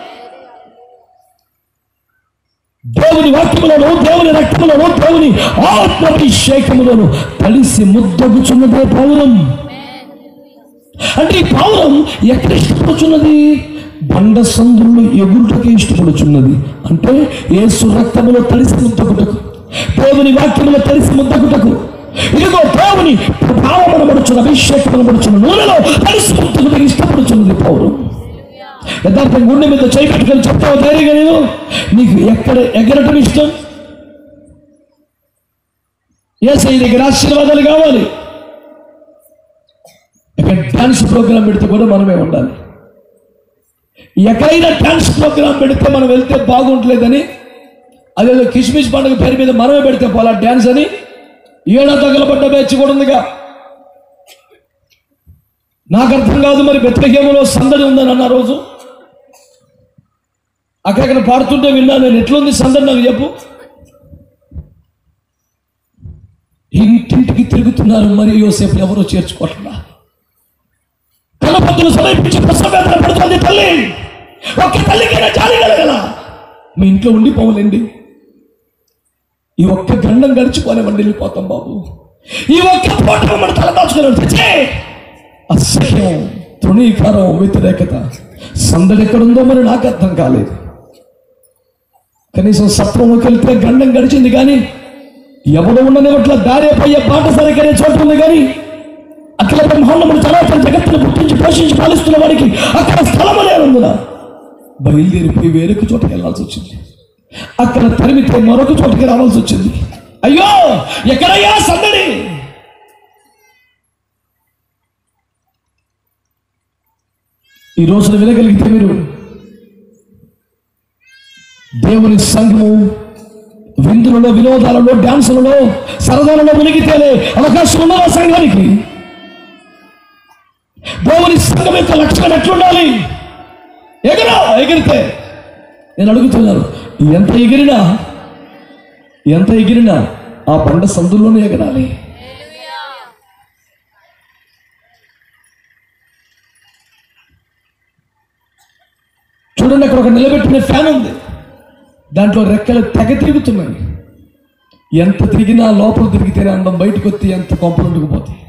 దేవుని వాక్యములను దేవుని రక్తములను దేవుని ఆత్మాభిషేకములను తడిసి ముద్దగుచున్నదే పౌరం అంటే ఈ పావురం ఎక్కడ ఇష్టపడుచున్నది బండ సందుల్లో ఎగురుటకే ఇష్టపడుచున్నది అంటే ఏసు రక్తములో తడిసి ముద్దకుటకు దేవుని వాక్యములో తడిసి ముద్దకుటకు ఇదిగో దేవుని ప్రభావమనబడుచున్న అభిషేకమనబడుచున్న నూనెలో తడిసి ముద్దకుటకు ఇష్టపడుచున్నది పౌరం యథార్థం గుండె మీద చేయి పెట్టుకొని చెప్తావు ధైర్యంగా నేను నీకు ఎక్కడ ఎగరటం ఇష్టం ఏసై దగ్గర ఆశీర్వాదాలు కావాలి ఇక్కడ డాన్స్ ప్రోగ్రాం పెడితే కూడా మనమే ఉండాలి ఎక్కడైనా డాన్స్ ప్రోగ్రాం పెడితే మనం వెళ్తే బాగుంటలేదని అదేదో కిష్మిష్ పండుగ పేరు మీద మనమే పెడితే పోలా డాన్స్ అని ఏడా తగలబడ్డ బ్యాచ్ కూడా ఉందిగా నాకు అర్థం కాదు మరి బెత్తగేమలో సందడి ఉందని అన్న రోజు అక్కడక్కడ పాడుతుంటే విన్నా నేను ఎట్లుంది సందడి నాకు చెప్పు ఇంటింటికి తిరుగుతున్నారు మరి యోసేపు ఎవరో చేర్చుకోవట్లా కనపత్తులు సమర్పించి ప్రసవేదన పడుతుంది తల్లి ఒక్క తల్లికైనా జాలి కలగల మీ ఇంట్లో ఉండిపోవాలండి ఈ ఒక్క గండం గడిచిపోనివ్వండి వెళ్ళిపోతాం బాబు ఈ ఒక్క పూట మన తల దాచుకుని తెచ్చే అసహ్యం తృణీకారం వ్యతిరేకత సందడి ఎక్కడుందో మరి నాకు అర్థం కాలేదు కనీసం సత్రంలోకి వెళ్తే గండం గడిచింది కానీ ఎవడు ఉండనివట్ల దారే పోయే బాట సరికనే చోటు ఉంది కానీ అక్కడ బ్రహ్మాండముడు చలాచల జగత్తును పుట్టించి పోషించి పాలిస్తున్న వాడికి అక్కడ స్థలము లేనందున బయలుదేరిపోయి వేరొక చోటకి వెళ్ళాల్సి వచ్చింది అక్కడ తరిమితే మరొక చోటకి రావాల్సి వచ్చింది అయ్యో ఎక్కడయ్యా సందడి ఈ రోజున వినగలిగితే మీరు దేవుని సంఘము విందులలో వినోదాలలో డాన్సులలో సరదాలలో మునిగితేనే అవకాశం ఉన్నదా సంఘానికి దేవుని సంఘం యొక్క లక్షణం ఎట్లుండాలి ఎగరా ఎగిరితే నేను అడుగుతున్నాను ఎంత ఎగిరినా ఎంత ఎగిరినా ఆ పంట సందుల్లోనే ఎగరాలి చూడండి అక్కడ ఒక నిలబెట్టిన ఫ్యాన్ ఉంది దాంట్లో రెక్కలు తెగ తిరుగుతున్నాయి ఎంత తిరిగినా లోపల తిరిగితేనే అందం బయటకు వచ్చి ఎంత కొంపలు పోతాయి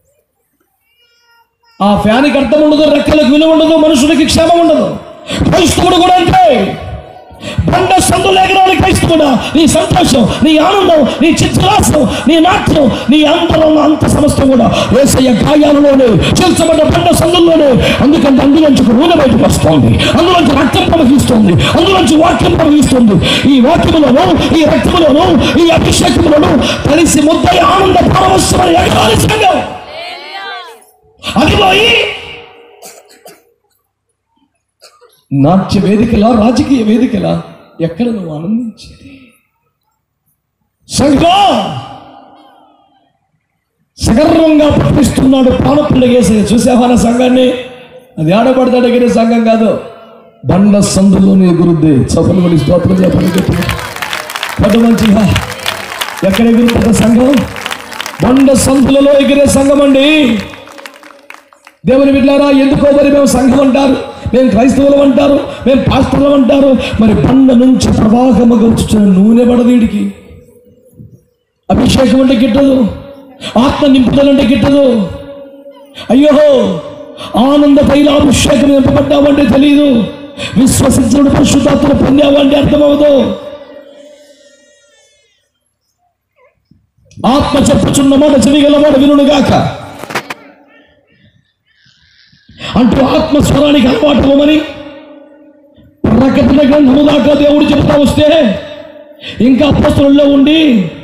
ఆ ఫ్యాన్కి అర్థం ఉండదు రెక్కలకు విలువ ఉండదు మనుషులకి క్షేమం ఉండదు క్రైస్తవుడు కూడా అంటే బండ సందులు ఎగరాలి క్రైస్తవుడా నీ సంతోషం నీ ఆనందం నీ చిత్రాసం నీ నాట్యం నీ అంతరం అంత సమస్తం కూడా వేసయ్య గాయాలలోనే చేల్చబడ్డ బండ సందుల్లోనే అందుకంటే అందులోంచి ఒక నూనె బయటకు వస్తోంది అందులోంచి రక్తం ప్రవహిస్తుంది అందులోంచి వాక్యం ప్రవహిస్తుంది ఈ వాక్యములోను ఈ రక్తములోను ఈ అభిషేకములోను కలిసి ముద్దై ఆనంద పరవశమని ఎగరాలి సంఘం అది పోయి నాట్య వేదికలా రాజకీయ వేదికలా ఎక్కడ నువ్వు ఆనందించేది సంఘం సగర్వంగా ప్రకటిస్తున్నాడు ప్రాణపుండ వేసే చూసావా నా సంఘాన్ని అది ఆడపడతాడు ఎగిరే సంఘం కాదు బండ సందులోనే ఎగురుద్ది చపలు పడి స్తోత్రం చెప్పని చెప్పి పెద్ద మంచిగా ఎక్కడ ఎగురుతుంది సంఘం బండ సంతులలో ఎగిరే సంఘం అండి దేవుని బిడ్డారా ఎందుకో మరి మేము సంఘం అంటారు మేము క్రైస్తవులం అంటారు మేము పాస్టర్లం అంటారు మరి బండ నుంచి ప్రవాహముగా వచ్చుచున్న నూనె పడదీడికి అభిషేకం అంటే గిట్టదు ఆత్మ నింపుదల అంటే గిట్టదు అయ్యో ఆనంద తైలాభిషేకం నింపబడ్డావంటే తెలియదు విశ్వసించిన పరిశుద్ధాత్మ పొందావంటే అర్థమవదు ఆత్మ చెప్పుచున్న మాట చెవిగలవాడు వినుగాక అంటూ ఆత్మ స్వరానికి అలవాటు అవ్వమని ప్రకటన గ్రంథము దాకా దేవుడు చెబుతా వస్తే ఇంకా అప్పస్తులలో ఉండి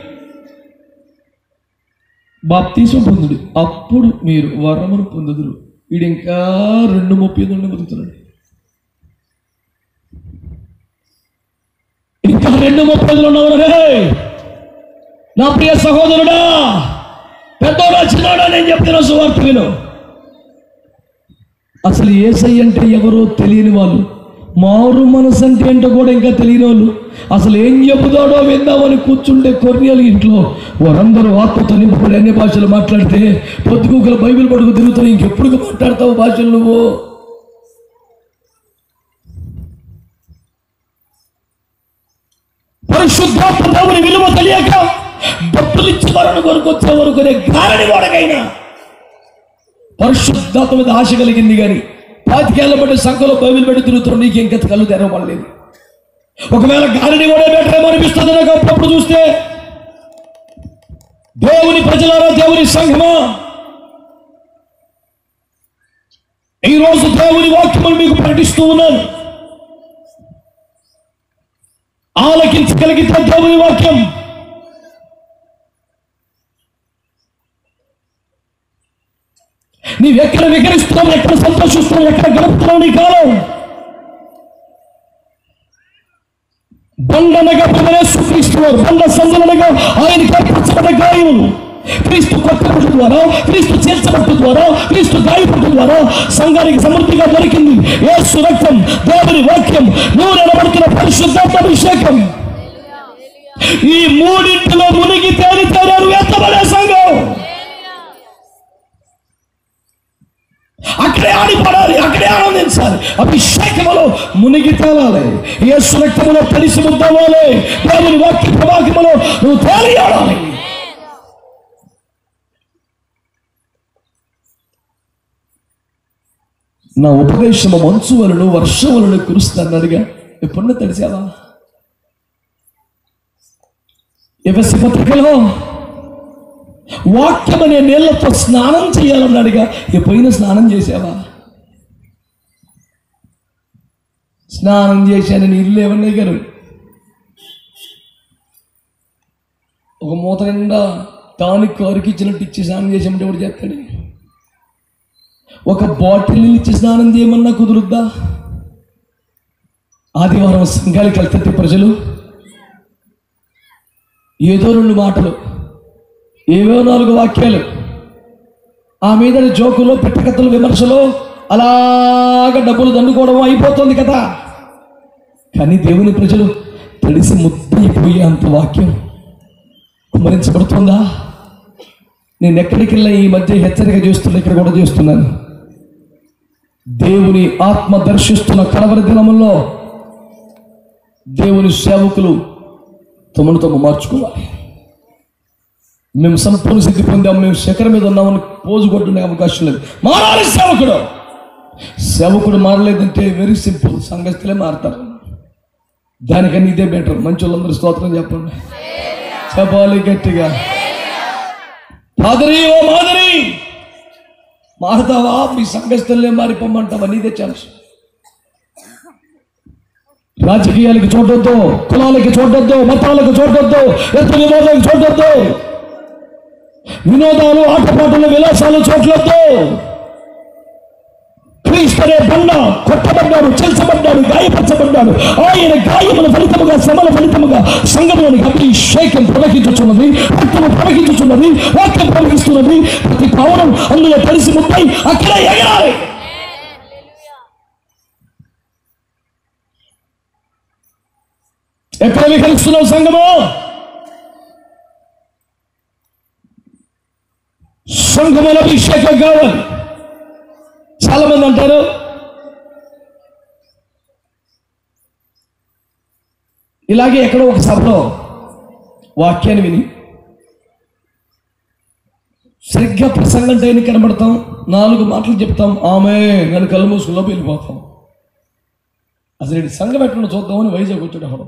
బాప్తీసం పొందుడు అప్పుడు మీరు వరమును పొందుదురు వీడు ఇంకా రెండు ముప్పై నుండి బతుకుతున్నాడు ఇంకా రెండు ముప్పై ఉన్నవారు రే నా ప్రియ సహోదరుడా పెద్దోడా చిన్నోడా నేను చెప్తున్నా సువార్త విను అసలు ఏసై అంటే ఎవరో తెలియని వాళ్ళు మారు మనసు అంటే ఏంటో కూడా ఇంకా తెలియని వాళ్ళు అసలు ఏం చెబుతాడో విందామని కూర్చుంటే కొర్నియలు ఇంట్లో వారందరూ ఆత్మతో నింపుకొని అన్ని భాషలు మాట్లాడితే పొద్దుకూకలు బైబిల్ పడుకు తిరుగుతావు ఇంకెప్పుడు మాట్లాడతావు భాషలు నువ్వు పరిశుద్ధాత్మ దేవుని విలువ తెలియక డబ్బులు ఇచ్చి మరణ కొరకు వచ్చే వరకునే గారని వాడకైనా పరిశుద్ధాత్మ మీద ఆశ కలిగింది కానీ పాతికేళ్ల బట్టి సంఖలో బైబిల్ పెట్టి తిరుగుతున్నావు నీకు ఇంకా కళ్ళు తెరవబడలేదు ఒకవేళ గాలిని కూడా బెటరేమో అనిపిస్తుంది నాకు అప్పుడప్పుడు చూస్తే దేవుని ప్రజలారా దేవుని సంఘమా ఈ రోజు దేవుని వాక్యములు మీకు ప్రకటిస్తూ ఉన్నాను ఆలకించగలిగితే దేవుని వాక్యం నీవెక్కడ వికరిస్తున్నావు ఎక్కడ సంతోషిస్తున్నావు ఎక్కడ గడుపుతున్నావు నీ కాలం బండనగా క్రీస్తువారు బండ సందనగా ఆయనకి అర్పించబడ్డ గాయములు క్రీస్తు కొట్టబట్టు ద్వారా క్రీస్తు చేర్చబట్టు ద్వారా క్రీస్తు గాయపట్టు ద్వారా సంఘానికి సమృద్ధిగా దొరికింది యేసు రక్తం దేవుని వాక్యం నూనె నిలబడుతున్న పరిశుద్ధాత్మ అభిషేకం ఈ మూడింటిలో మునిగి తేలి తేరారు ఎత్తబడే సంఘం అక్కడే ఆడిపడాలి అక్కడే ఆనందించాలి అభిషేకములో మునిగి తేలాలి యేసు రక్తములో కలిసి ముద్దవాలి దేవుని వాక్య ప్రవాహములో నువ్వు తేలియాడాలి నా ఉపదేశము మంచు వలను వర్షం వలను కురుస్తానడిగా ఎప్పుడన్నా తడిసావా ఎఫ్ఎస్సి పత్రికలో వాక్యం అనే నీళ్లతో స్నానం చేయాలన్నాడుగా ఎప్పుడైనా స్నానం చేసావా స్నానం చేశాను నీళ్ళు లేవన్నాయి గారు ఒక మూత నిండా టానిక్ కారుకి ఇచ్చినట్టు ఇచ్చి స్నానం చేసామంటే ఎవడు చేస్తాడు ఒక బాటిల్ ఇచ్చి స్నానం చేయమన్నా కుదురుద్దా ఆదివారం సంఘానికి వెళ్తే ప్రజలు ఏదో రెండు మాటలు ఏవో నాలుగు వాక్యాలు ఆ మీద జోకులు పెట్టకథలు విమర్శలు అలాగ డబ్బులు దండుకోవడం అయిపోతుంది కదా కానీ దేవుని ప్రజలు తడిసి ముద్దయిపోయే అంత వాక్యం కుమరించబడుతుందా నేను ఎక్కడికి వెళ్ళా ఈ మధ్య హెచ్చరిక చేస్తున్నా ఇక్కడ కూడా చేస్తున్నాను దేవుని ఆత్మ దర్శిస్తున్న కలవరి దినముల్లో దేవుని సేవకులు తమను తమ మార్చుకోవాలి మేము సంపూర్ణ సిద్ధి పొందాం మేము శిఖరం మీద ఉన్నామని పోజు కొట్టుకునే అవకాశం లేదు మారాలి సేవకుడు సేవకుడు మారలేదంటే వెరీ సింపుల్ సంగస్తులే మారతారు దానికని ఇదే బెటర్ మంచి వాళ్ళందరూ స్తోత్రం చెప్పండి చెప్పాలి గట్టిగా మాధురి ఓ మాధురి మారుతావా మీ సంఘస్థులే మారిపోమంటావా నీదే ఛాన్స్ రాజకీయాలకి చూడొద్దు కులాలకి చూడొద్దు మతాలకు చూడొద్దు ఎత్తు వినోదాలకు చూడొద్దు వినోదాలు ఆటపాటలు విలాసాలు చూడొద్దు క్రీస్తనే బండ కొట్టబడ్డాడు చెల్చబడ్డాడు గాయపరచబడ్డాడు ఆయన గాయముల ఫలితముగా శ్రమల ఫలితముగా సంఘంలోనికి అభిషేకం ప్రవహించుచున్నది రక్తము ప్రవహించుచున్నది వాక్యం ప్రవహిస్తున్నది ప్రతి పవనం అందులో కలిసి ముప్పై అక్కడే ఎగరాలి ఎక్కడ వికరిస్తున్నావు సంఘము సంఘముల అభిషేకం కావాలి చాలా మంది అంటారు ఇలాగే ఎక్కడో ఒక సభలో వాక్యాన్ని విని సరిగ్గా ప్రసంగం టైంకి కనబడతాం నాలుగు మాటలు చెప్తాం ఆమె నన్ను కళ్ళు మూసుకులో వెళ్ళిపోతాం అసలు ఇటు సంఘం ఎట్లా చూద్దామని వైజాగ్ వచ్చాడు అక్కడ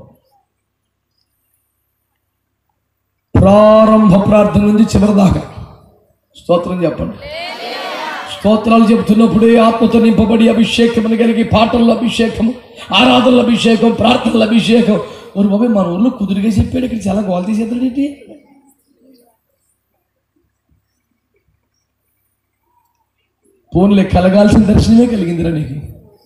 ప్రారంభ ప్రార్థన నుంచి చివరి దాకా స్తోత్రం చెప్పండి స్తోత్రాలు చెబుతున్నప్పుడే ఆత్మతో నింపబడి అభిషేకం కలిగి పాటల అభిషేకం ఆరాధనల అభిషేకం ప్రార్థనల అభిషేకం ఒక బాబాయ్ మన ఊర్లో కుదురుగా చెప్పాడు ఇక్కడ చాలా గోల్ తీసేద్దాడు ఏంటి ఫోన్లే కలగాల్సిన దర్శనమే కలిగిందిరా నీకు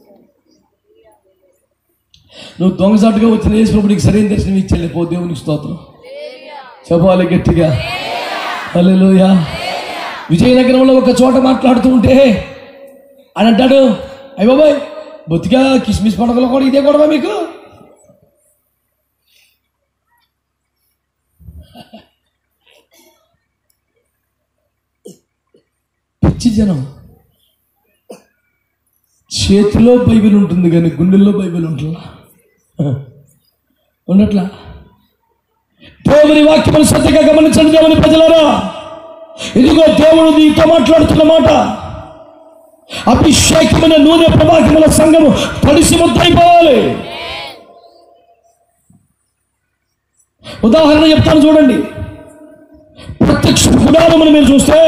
నువ్వు దొంగసాటుగా వచ్చిన వేసినప్పుడు నీకు సరైన దర్శనం ఇచ్చాడు పో దేవునికి స్తోత్రం చెప్పాలి గట్టిగా హల్లెలూయ విజయనగరంలో ఒక చోట మాట్లాడుతూ ఉంటే అని అంటాడు అయ్య బాబాయ్ బొత్తిగా కిస్మిస్ పండుగలో కూడా ఇదే గొడవ మీకు పిచ్చి జనం చేతిలో బైబిల్ ఉంటుంది కానీ గుండెల్లో బైబిల్ ఉంటుందా ఉండట్లా దేవుని వాక్యమును శ్రద్ధగా గమనించండి దేవుని ప్రజలారా ఇదిగో దేవుడు నీతో మాట్లాడుతున్న మాట అభిషేకమైన నూనె ప్రభాకముల సంఘము తడిసి ముద్దైపోవాలి ఉదాహరణ చెప్తాను చూడండి ప్రత్యక్ష గుడారమును మీరు చూస్తే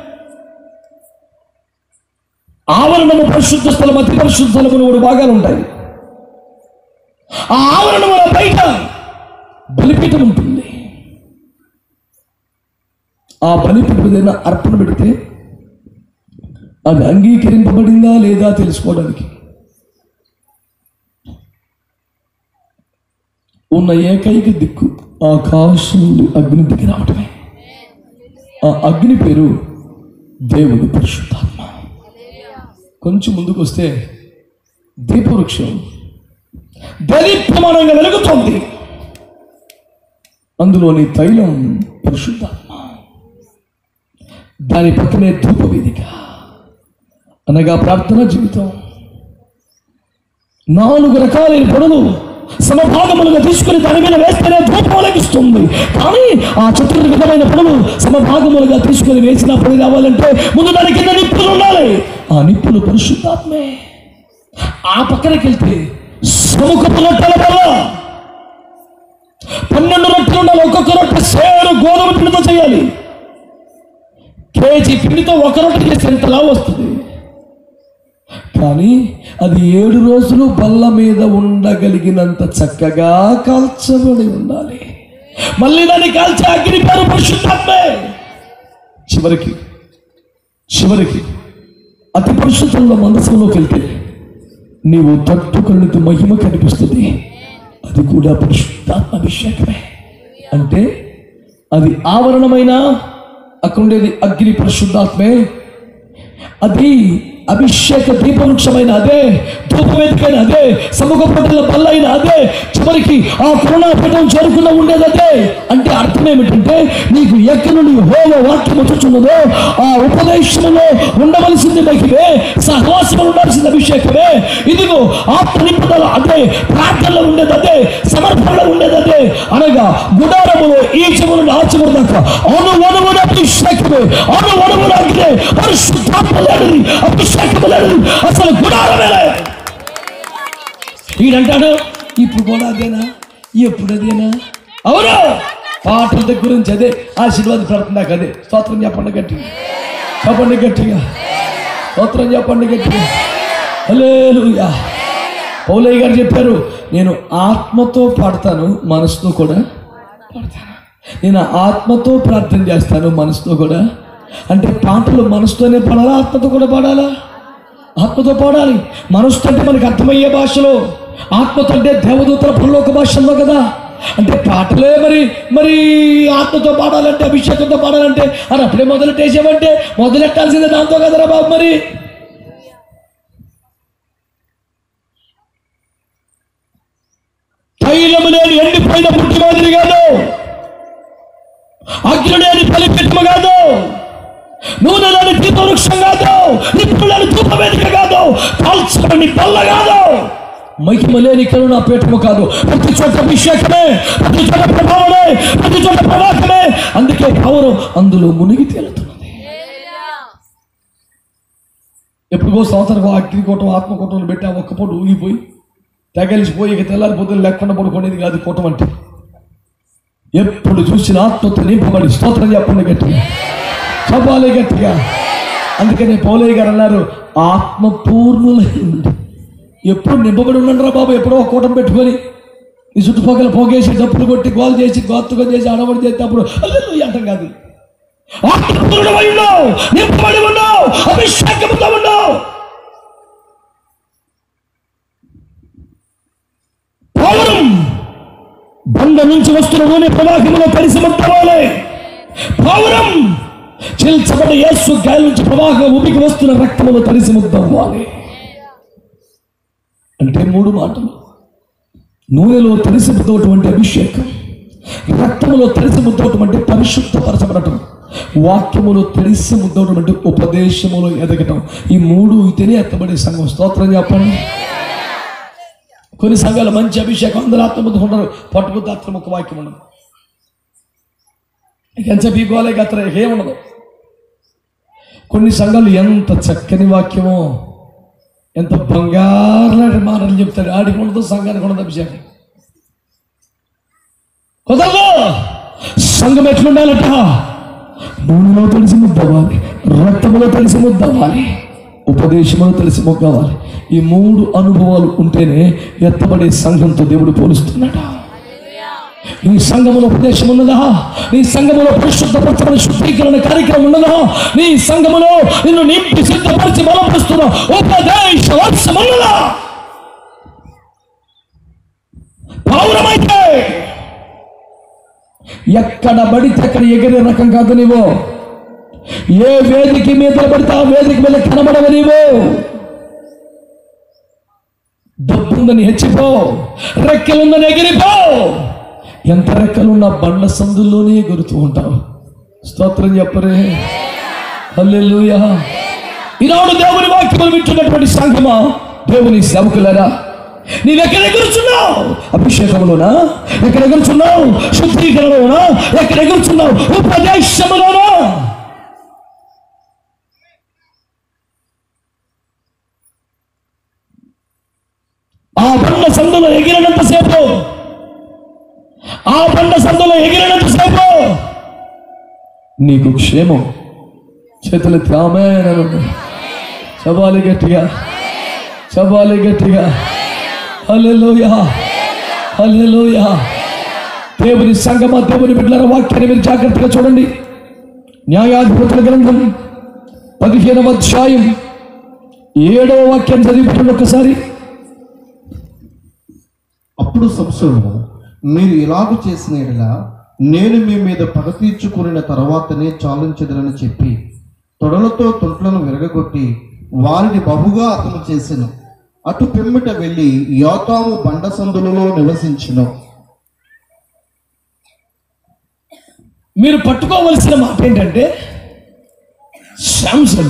ఆవరణము పరిశుద్ధ స్థలం అతి పరిశుద్ధ స్థలము మూడు భాగాలు ఉంటాయి ఆ ఆవరణముల బయట బలిపీఠం ఉంటుంది ఆ బలిపీఠం ఏదైనా అర్పణ పెడితే అది అంగీకరింపబడిందా లేదా తెలుసుకోవడానికి ఉన్న ఏకైక దిక్కు ఆకాశం నుండి అగ్ని దిగి రావటమే ఆ అగ్ని పేరు దేవుని పరిశుద్ధాత్మ కొంచెం ముందుకు వస్తే దీపవృక్షం దళిప్రమాణంగా వెలుగుతోంది అందులోని తైలం పరిశుద్ధాత్మ దాని పక్కనే ధూప వేదిక అనగా ప్రార్థన జీవితం నాలుగు రకాలైన పనులు సమభాగములుగా తీసుకుని దాని మీద వేస్తేనే ధూపం లభిస్తుంది కానీ ఆ చతుర్థ విధమైన పనులు సమభాగములుగా తీసుకుని వేసిన పని రావాలంటే ముందు దాని కింద నిప్పులు ఉండాలి ఆ నిప్పులు పరిశుద్ధాత్మే ఆ పక్కనకి వెళ్తే సముఖపు రొట్టెల వల్ల పన్నెండు రొట్టెలు ఉండాలి ఒక్కొక్క రొట్టె సేరు గోధుమ పిండితో చేయాలి కేజీ పిండితో ఒక రొట్టె చేస్తే ఎంతలా వస్తుంది కానీ అది ఏడు రోజులు బల్ల మీద ఉండగలిగినంత చక్కగా కాల్చబడి ఉండాలి మళ్ళీ దాన్ని కాల్చే అగ్ని పేరు పరిశుద్ధాత్మే చివరికి చివరికి అతి పరిశుద్ధంలో మనసులోకి వెళ్తే నీవు తట్టుకొనితో మహిమ కనిపిస్తుంది అది కూడా పరిశుద్ధాత్మ అభిషేకమే అంటే అది ఆవరణమైన అక్కడ ఉండేది అగ్ని పరిశుద్ధాత్మే అది అభిషేక దీపవృక్షమైన అదే ధూపవేదికైన అదే సముఖ పట్టల బల్లైన అదే చివరికి ఆ కరుణాపీఠం చేరుకున్న ఉండేది అదే అంటే అర్థం ఏమిటంటే నీకు ఎక్కడి నుండి హోమ వాక్యం వచ్చుచున్నదో ఆ ఉపదేశంలో ఉండవలసింది మహిమే సహవాసంలో ఉండాల్సింది అభిషేకమే ఇదిగో ఆత్మ నింపుదల అదే ప్రార్థనలో ఉండేది అదే సమర్పణలో ఉండేది అదే అనగా గుడారములో ఈ చెవులు ఆ చెవులు దాకా అను వనువున అభిషేకమే అను వనువున అగ్నే పరిశుద్ధాత్మ లేనిది అభిషేకము లేనిది అసలు గుడారమే లేదు ఈడంటాడు ఇప్పుడు కూడా అదేనా ఎప్పుడు అదేనా అవును పాటల దగ్గర నుంచి అదే ఆశీర్వాద ప్రార్థన నాకు అదే స్తోత్రం చెప్పండి గట్టిగా చెప్పండి గట్టిగా స్తోత్రం చెప్పండి గట్టిగా హల్లెలూయా పౌలయ్య గారు చెప్పారు నేను ఆత్మతో పాడతాను మనసుతో కూడా పాడతాను నేను ఆత్మతో ప్రార్థన చేస్తాను మనసుతో కూడా అంటే పాటలు మనసుతోనే పాడాలా ఆత్మతో కూడా పాడాలా ఆత్మతో పాడాలి మనసుతో అంటే మనకి అర్థమయ్యే భాషలో ఆత్మతో అంటే దేవదూతల పరలోక భాషల్లో కదా అంటే పాటలే మరి మరి ఆత్మతో పాడాలంటే అభిషేకంతో పాడాలంటే అని అప్పుడే మొదలెట్టేసామంటే మొదలెట్టాల్సిందే దాంతో కదరా బాబు మరి తైలము లేని ఎండిపోయిన పుట్టి మాదిరి కాదు అగ్ని లేని బలిపీఠము కాదు నూనెలోని దీపవృక్షం కాదు నిప్పులని ధూపవేదిక కాదు కాల్చబడి బల్ల కాదు మహిమ లేని కరుణ పీఠము కాదు ప్రతి చోట అభిషేకమే ప్రతి చోట ప్రభావమే ప్రతి చోట ప్రవాహమే అందుకే పవరు అందులో మునిగి తేలుతున్నది ఎప్పుడుగో సంవత్సరం అగ్నికోటం ఆత్మకోటం పెట్టి ఆ ఒక్క పూట ఊగిపోయి తెగలిసిపోయి ఇక తెల్లారిపోతే లేకుండా పడుకునేది కాదు కూటం అంటే ఎప్పుడు చూసిన ఆత్మతో నింపబడి స్తోత్రం చెప్పండి గట్టిగా చెప్పాలి గట్టిగా అందుకని పౌలయ్య గారు అన్నారు ఆత్మ పూర్ణులైంది ఎప్పుడు నింపబడి ఉండండిరా బాబు ఎప్పుడో ఒక కూటం పెట్టుకొని ఈ చుట్టుపక్కల పోగేసి డప్పులు కొట్టి గోల్ చేసి గోత్తుగా చేసి అడవడి చేస్తే అప్పుడు అల్లెలు అంటాం కాదు ఆత్మపూర్ణమై ఉన్నావు నింపబడి ఉన్నావు అభిషేకంతో ఉన్నావు పౌరం బండ నుంచి వస్తున్న నూనె ప్రవాహంలో కలిసి ముట్టవాలి పౌరం చిల్చబడి యేసు గాలి నుంచి ప్రవాహం ఉబికి వస్తున్న రక్తములో తడిసి ముద్దవ్వాలి అంటే మూడు మాటలు నూనెలో తడిసి ముద్దవటువంటి అభిషేకం రక్తములో తడిసి ముద్దవటం అంటే పరిశుద్ధపరచబడటం వాక్యములో తడిసి ముద్దవటం అంటే ఉపదేశములో ఎదగటం ఈ మూడు ఇతనే ఎత్తబడే సంఘం స్తోత్రం చెప్పండి కొన్ని సంఘాలు మంచి అభిషేకం అందరూ ఆత్మబుద్ధి ఉండరు పట్టుబుద్ధి ఆత్మ ఒక వాక్యం ఉండదు ఎంతసేపు ఈ గోలే గత్ర ఏముండదు కొన్ని సంఘాలు ఎంత చక్కని వాక్యమో ఎంత బంగారు లాంటి మాటలు చెప్తాడు ఆడికి ఉండదు సంఘానికి ఉండదు అభిషేకం కుదరదు సంఘం ఎట్లుండాలట నూనెలో తెలిసి ముద్దవ్వాలి రక్తములో తెలిసి ముద్దవ్వాలి ఉపదేశంలో తెలిసి మొగ్గవాలి ఈ మూడు అనుభవాలు ఉంటేనే ఎత్తబడే సంఘంతో దేవుడు పోలుస్తున్నాడు నీ సంఘములో ఉపదేశం ఉన్నదా నీ సంఘములో పరిశుద్ధపరచబడి శుద్ధీకరణ కార్యక్రమం ఉన్నదా నీ సంఘములో నిన్ను నింపి సిద్ధపరిచి బలపరుస్తున్న ఉపదేశ వర్షం ఉన్నదా పౌరమైతే ఎక్కడ పడితే అక్కడ ఎగిరే రకం కాదు నీవు ఏ వేదిక మీద పడితే ఆ వేదిక మీద కనబడవు నీవు డబ్బుందని హెచ్చిపో రెక్కలుందని ఎగిరిపో ఎంత రెక్కలున్న బండ్ల సందుల్లోనే ఎగురుతూ ఉంటావు స్తోత్రం చెప్పరే హల్లెలూయా ఈనాడు దేవుని వాక్యములు వింటున్నటువంటి సంఘమా దేవుని సేవకులరా నీవెక్కడ ఎగురుచున్నావు అభిషేకంలోనా ఎక్కడ ఎగురుచున్నావు శుద్ధీకరణలోనా ఎక్కడ ఎగురుచున్నావు ఉపదేశములోనా ఆ బండ సందులో ఎగిరినంతసేపు ఆ బండ సందులో ఎగిరినంతసేపు నీకు క్షేమం చేతులు తామేనను చవాలి గట్టిగా చవాలి గట్టిగా హల్లెలూయా హల్లెలూయా దేవుని సంగమ దేవుని బిడ్డల వాక్యాన్ని మీరు జాగ్రత్తగా చూడండి న్యాయాధిపతుల గ్రంథం పదిహేనవ అధ్యాయం ఏడవ వాక్యం చదివిపోండి ఒక్కసారి అప్పుడు సంసోను మీరు ఇలాగ చేసిన యెడల నేను మీ మీద పగ తీర్చుకున్న తర్వాతనే చాలించదనని చెప్పి తొడలతో తొంట్లను విరగగొట్టి వారిని బహుగా అతను చేసెను అటు పిమ్మిట వెళ్ళి యోతాము బండ సందులలో నివసించెను మీరు పట్టుకోవలసిన మాట ఏంటంటే శాంసన్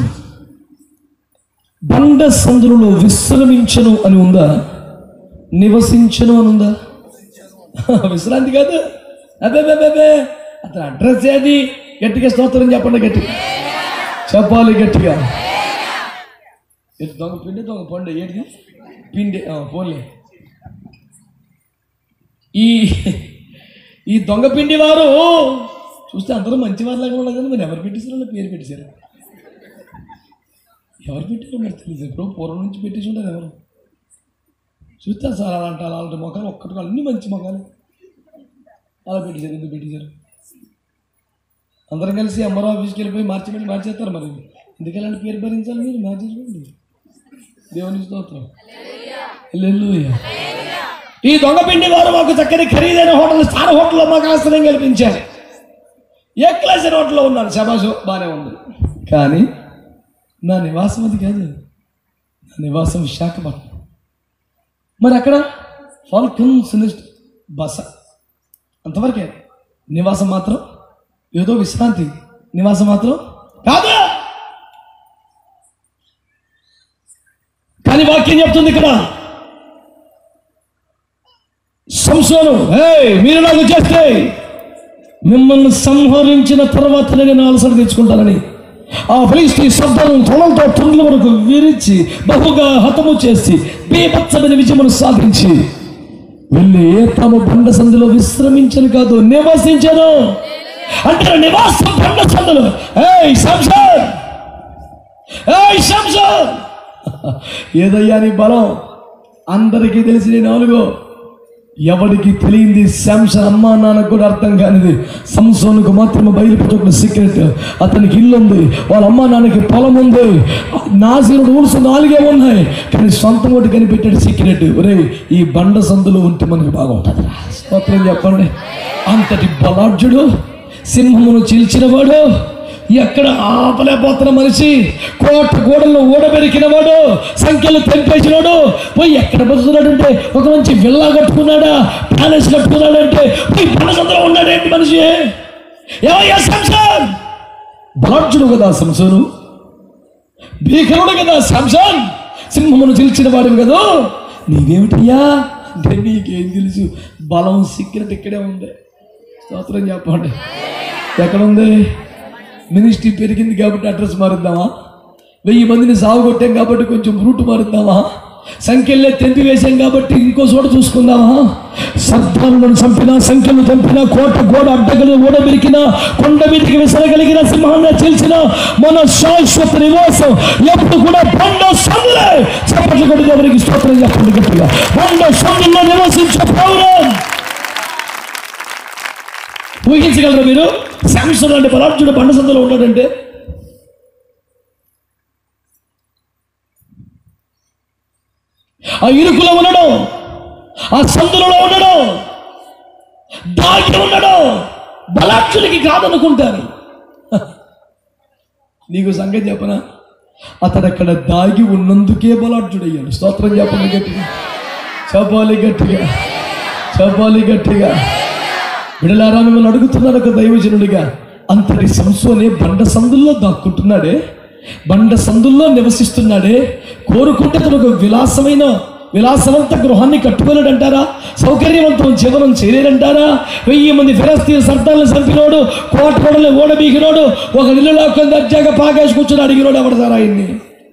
బండ సందులలో విశ్రమించను అని ఉందా నివసించను అని ఉందా విశ్రాంతి కాదు అదే అదే అదే అతని అడ్రస్ ఏది గట్టిగా స్తోత్రం చెప్పండి గట్టిగా చెప్పాలి గట్టిగా ఎటు దొంగ పిండి దొంగ పండు ఏంటిది పిండి ఆ, పోన్లే ఈ ఈ దొంగ పిండి వారు చూస్తే అందరూ మంచి వాళ్ళగా ఉన్నారు కదా మరి ఎవరు పెట్టేశారు వాళ్ళ పేరు పెట్టేశారు ఎవరు పెట్టారో మరి తెలియదు ఎప్పుడో పూర్వం నుంచి పెట్టేసి ఉంటారు ఎవరు చూస్తారు సార్ అలాంటి అలాంటి మొఖాలు ఒక్కటి అన్ని మంచి మొఖాలు అలా పెట్టేశారు ఎందుకు పెట్టేశారు అందరం కలిసి ఎంఆర్ ఆఫీస్కి వెళ్ళిపోయి మార్చి మార్చేస్తారు మరి ఎందుకు ఎలాంటి పేరు భరించాలి మీరు మార్చేసుకోండి దేవుని స్తోత్రం హల్లెలూయా ఈ దొంగ పిండి వారు మాకు చక్కని ఖరీదైన హోటల్ స్టార్ హోటల్లో మాకు ఆశ్రయం కల్పించారు ఏ క్లాస్ హోటల్లో ఉన్నాను శబాషు బాగానే ఉంది కానీ నా నివాసం అది కాదు నా నివాసం విశాఖపట్నం మరి అక్కడ ఫాల్కన్ సినిస్ట్ బస అంతవరకే నివాసం మాత్రం ఏదో విశ్రాంతి నివాసం మాత్రం కాదు వాక్యం చెప్తుంది ఇక్కడ సంసోను హే మీరు నాకు చేస్తే మిమ్మల్ని సంహరించిన తర్వాత నేను అలసట తెచ్చుకుంటానని ఆ ఫిలిస్తీ శబ్దం తొలతో తుండ్ల వరకు విరిచి బహుగా హతము చేసి బీభత్సమైన విజయమును సాధించి వెళ్ళి ఏ తాము బండ సందులో విశ్రమించను కాదు నివసించను అంటే నివాసం బండ సందులు ఏయ్ సంసార్ ఏయ్ సంసార్ ఏదయ్యా నీ బలం అందరికీ తెలిసిన నాలుగో ఎవరికి తెలియంది శాంసన్ అమ్మా నాన్నకు కూడా అర్థం కానిది సంసోనుకు మాత్రమే బయలుపెట్టుకున్న సీక్రెట్ అతనికి ఇల్లు ఉంది వాళ్ళ అమ్మా నాన్నకి పొలం ఉంది నాశనుడు ఊరుసు నాలుగే ఉన్నాయి కానీ సొంతం ఒకటి కనిపెట్టాడు సీక్రెట్ ఒరే ఈ బండ సందులో ఉంటే మనకి బాగుంటుంది స్తోత్రం చెప్పండి అంతటి బలాఢ్యుడు సింహమును చీల్చినవాడు ఎక్కడ ఆపలేకపోతున్న మనిషి కోట గోడలను ఊడబెరికిన వాడు సంఖ్యలు తెంపేసినాడు పోయి ఎక్కడ బతుకుతున్నాడంటే ఒక మంచి విల్లా కట్టుకున్నాడా ప్యాలెస్ కట్టుకున్నాడంటే పోయి పనసందులో ఉన్నాడేంటి మనిషి ఏమయ్యా సంసాన్ బలార్జుడు కదా సంసోను భీకరుడు కదా సంసాన్ సింహమును చిల్చిన వాడివి కదా నీవేమిటయ్యా అంటే నీకేం తెలుసు బలం సీక్రెట్ ఇక్కడే ఉంది స్తోత్రం చెప్పండి ఎక్కడ ఉంది మినిస్ట్రీ పెరిగింది కాబట్టి అడ్రస్ మారుద్దామా వెయ్యి మందిని సాగు కొట్టాం కాబట్టి కొంచెం రూట్ మారుద్దామా సంఖ్యలే తెంపి వేశాం కాబట్టి ఇంకో చోట చూసుకుందామా సర్దారులను చంపినా సంఖ్యలు చంపినా కోట గోడ అడ్డగలు ఓడబెరికిన కొండ మీదకి విసరగలిగిన సింహాన్ని చీల్చిన మన శాశ్వత నివాసం ఎప్పుడు కూడా బండ సందులే చప్పట్లు కొట్టి ఎవరికి స్తోత్రం చెప్పండి గట్టిగా బండ సందుల్లో నివసించే పౌరం ఊహించగలరా మీరు శాంసన్ అంటే బలార్జుడు బండ సందులో ఉన్నాడంటే ఆ ఇరుకులో ఉండడం ఆ సందులలో ఉండడం దాగి ఉండడం బలార్జునికి కాదనుకుంటాను నీకు సంగతి చెప్పనా అతడు అక్కడ దాగి ఉన్నందుకే బలార్జుడయ్యాడు స్తోత్రం చెప్పండి గట్టిగా చెప్పాలి గట్టిగా చెప్పాలి గట్టిగా విడలారా మిమ్మల్ని అడుగుతున్నాడు ఒక దైవజనుడిగా అంతటి సంసోనే బండ సందుల్లో దాక్కుంటున్నాడే బండ సందుల్లో నివసిస్తున్నాడే కోరుకుంటే తను ఒక విలాసమైన విలాసవంత గృహాన్ని కట్టుకోలేడంటారా సౌకర్యవంతం జీవనం చేయలేడంటారా వెయ్యి మంది ఫిరస్తీన్ సర్దాలను చంపినోడు కోట కొడలు ఓడబీగినోడు ఒక ఇల్లు లాక్కొని దర్జాగా పాకేసి కూర్చొని అడిగినోడు ఎవడతారా ఆయన్ని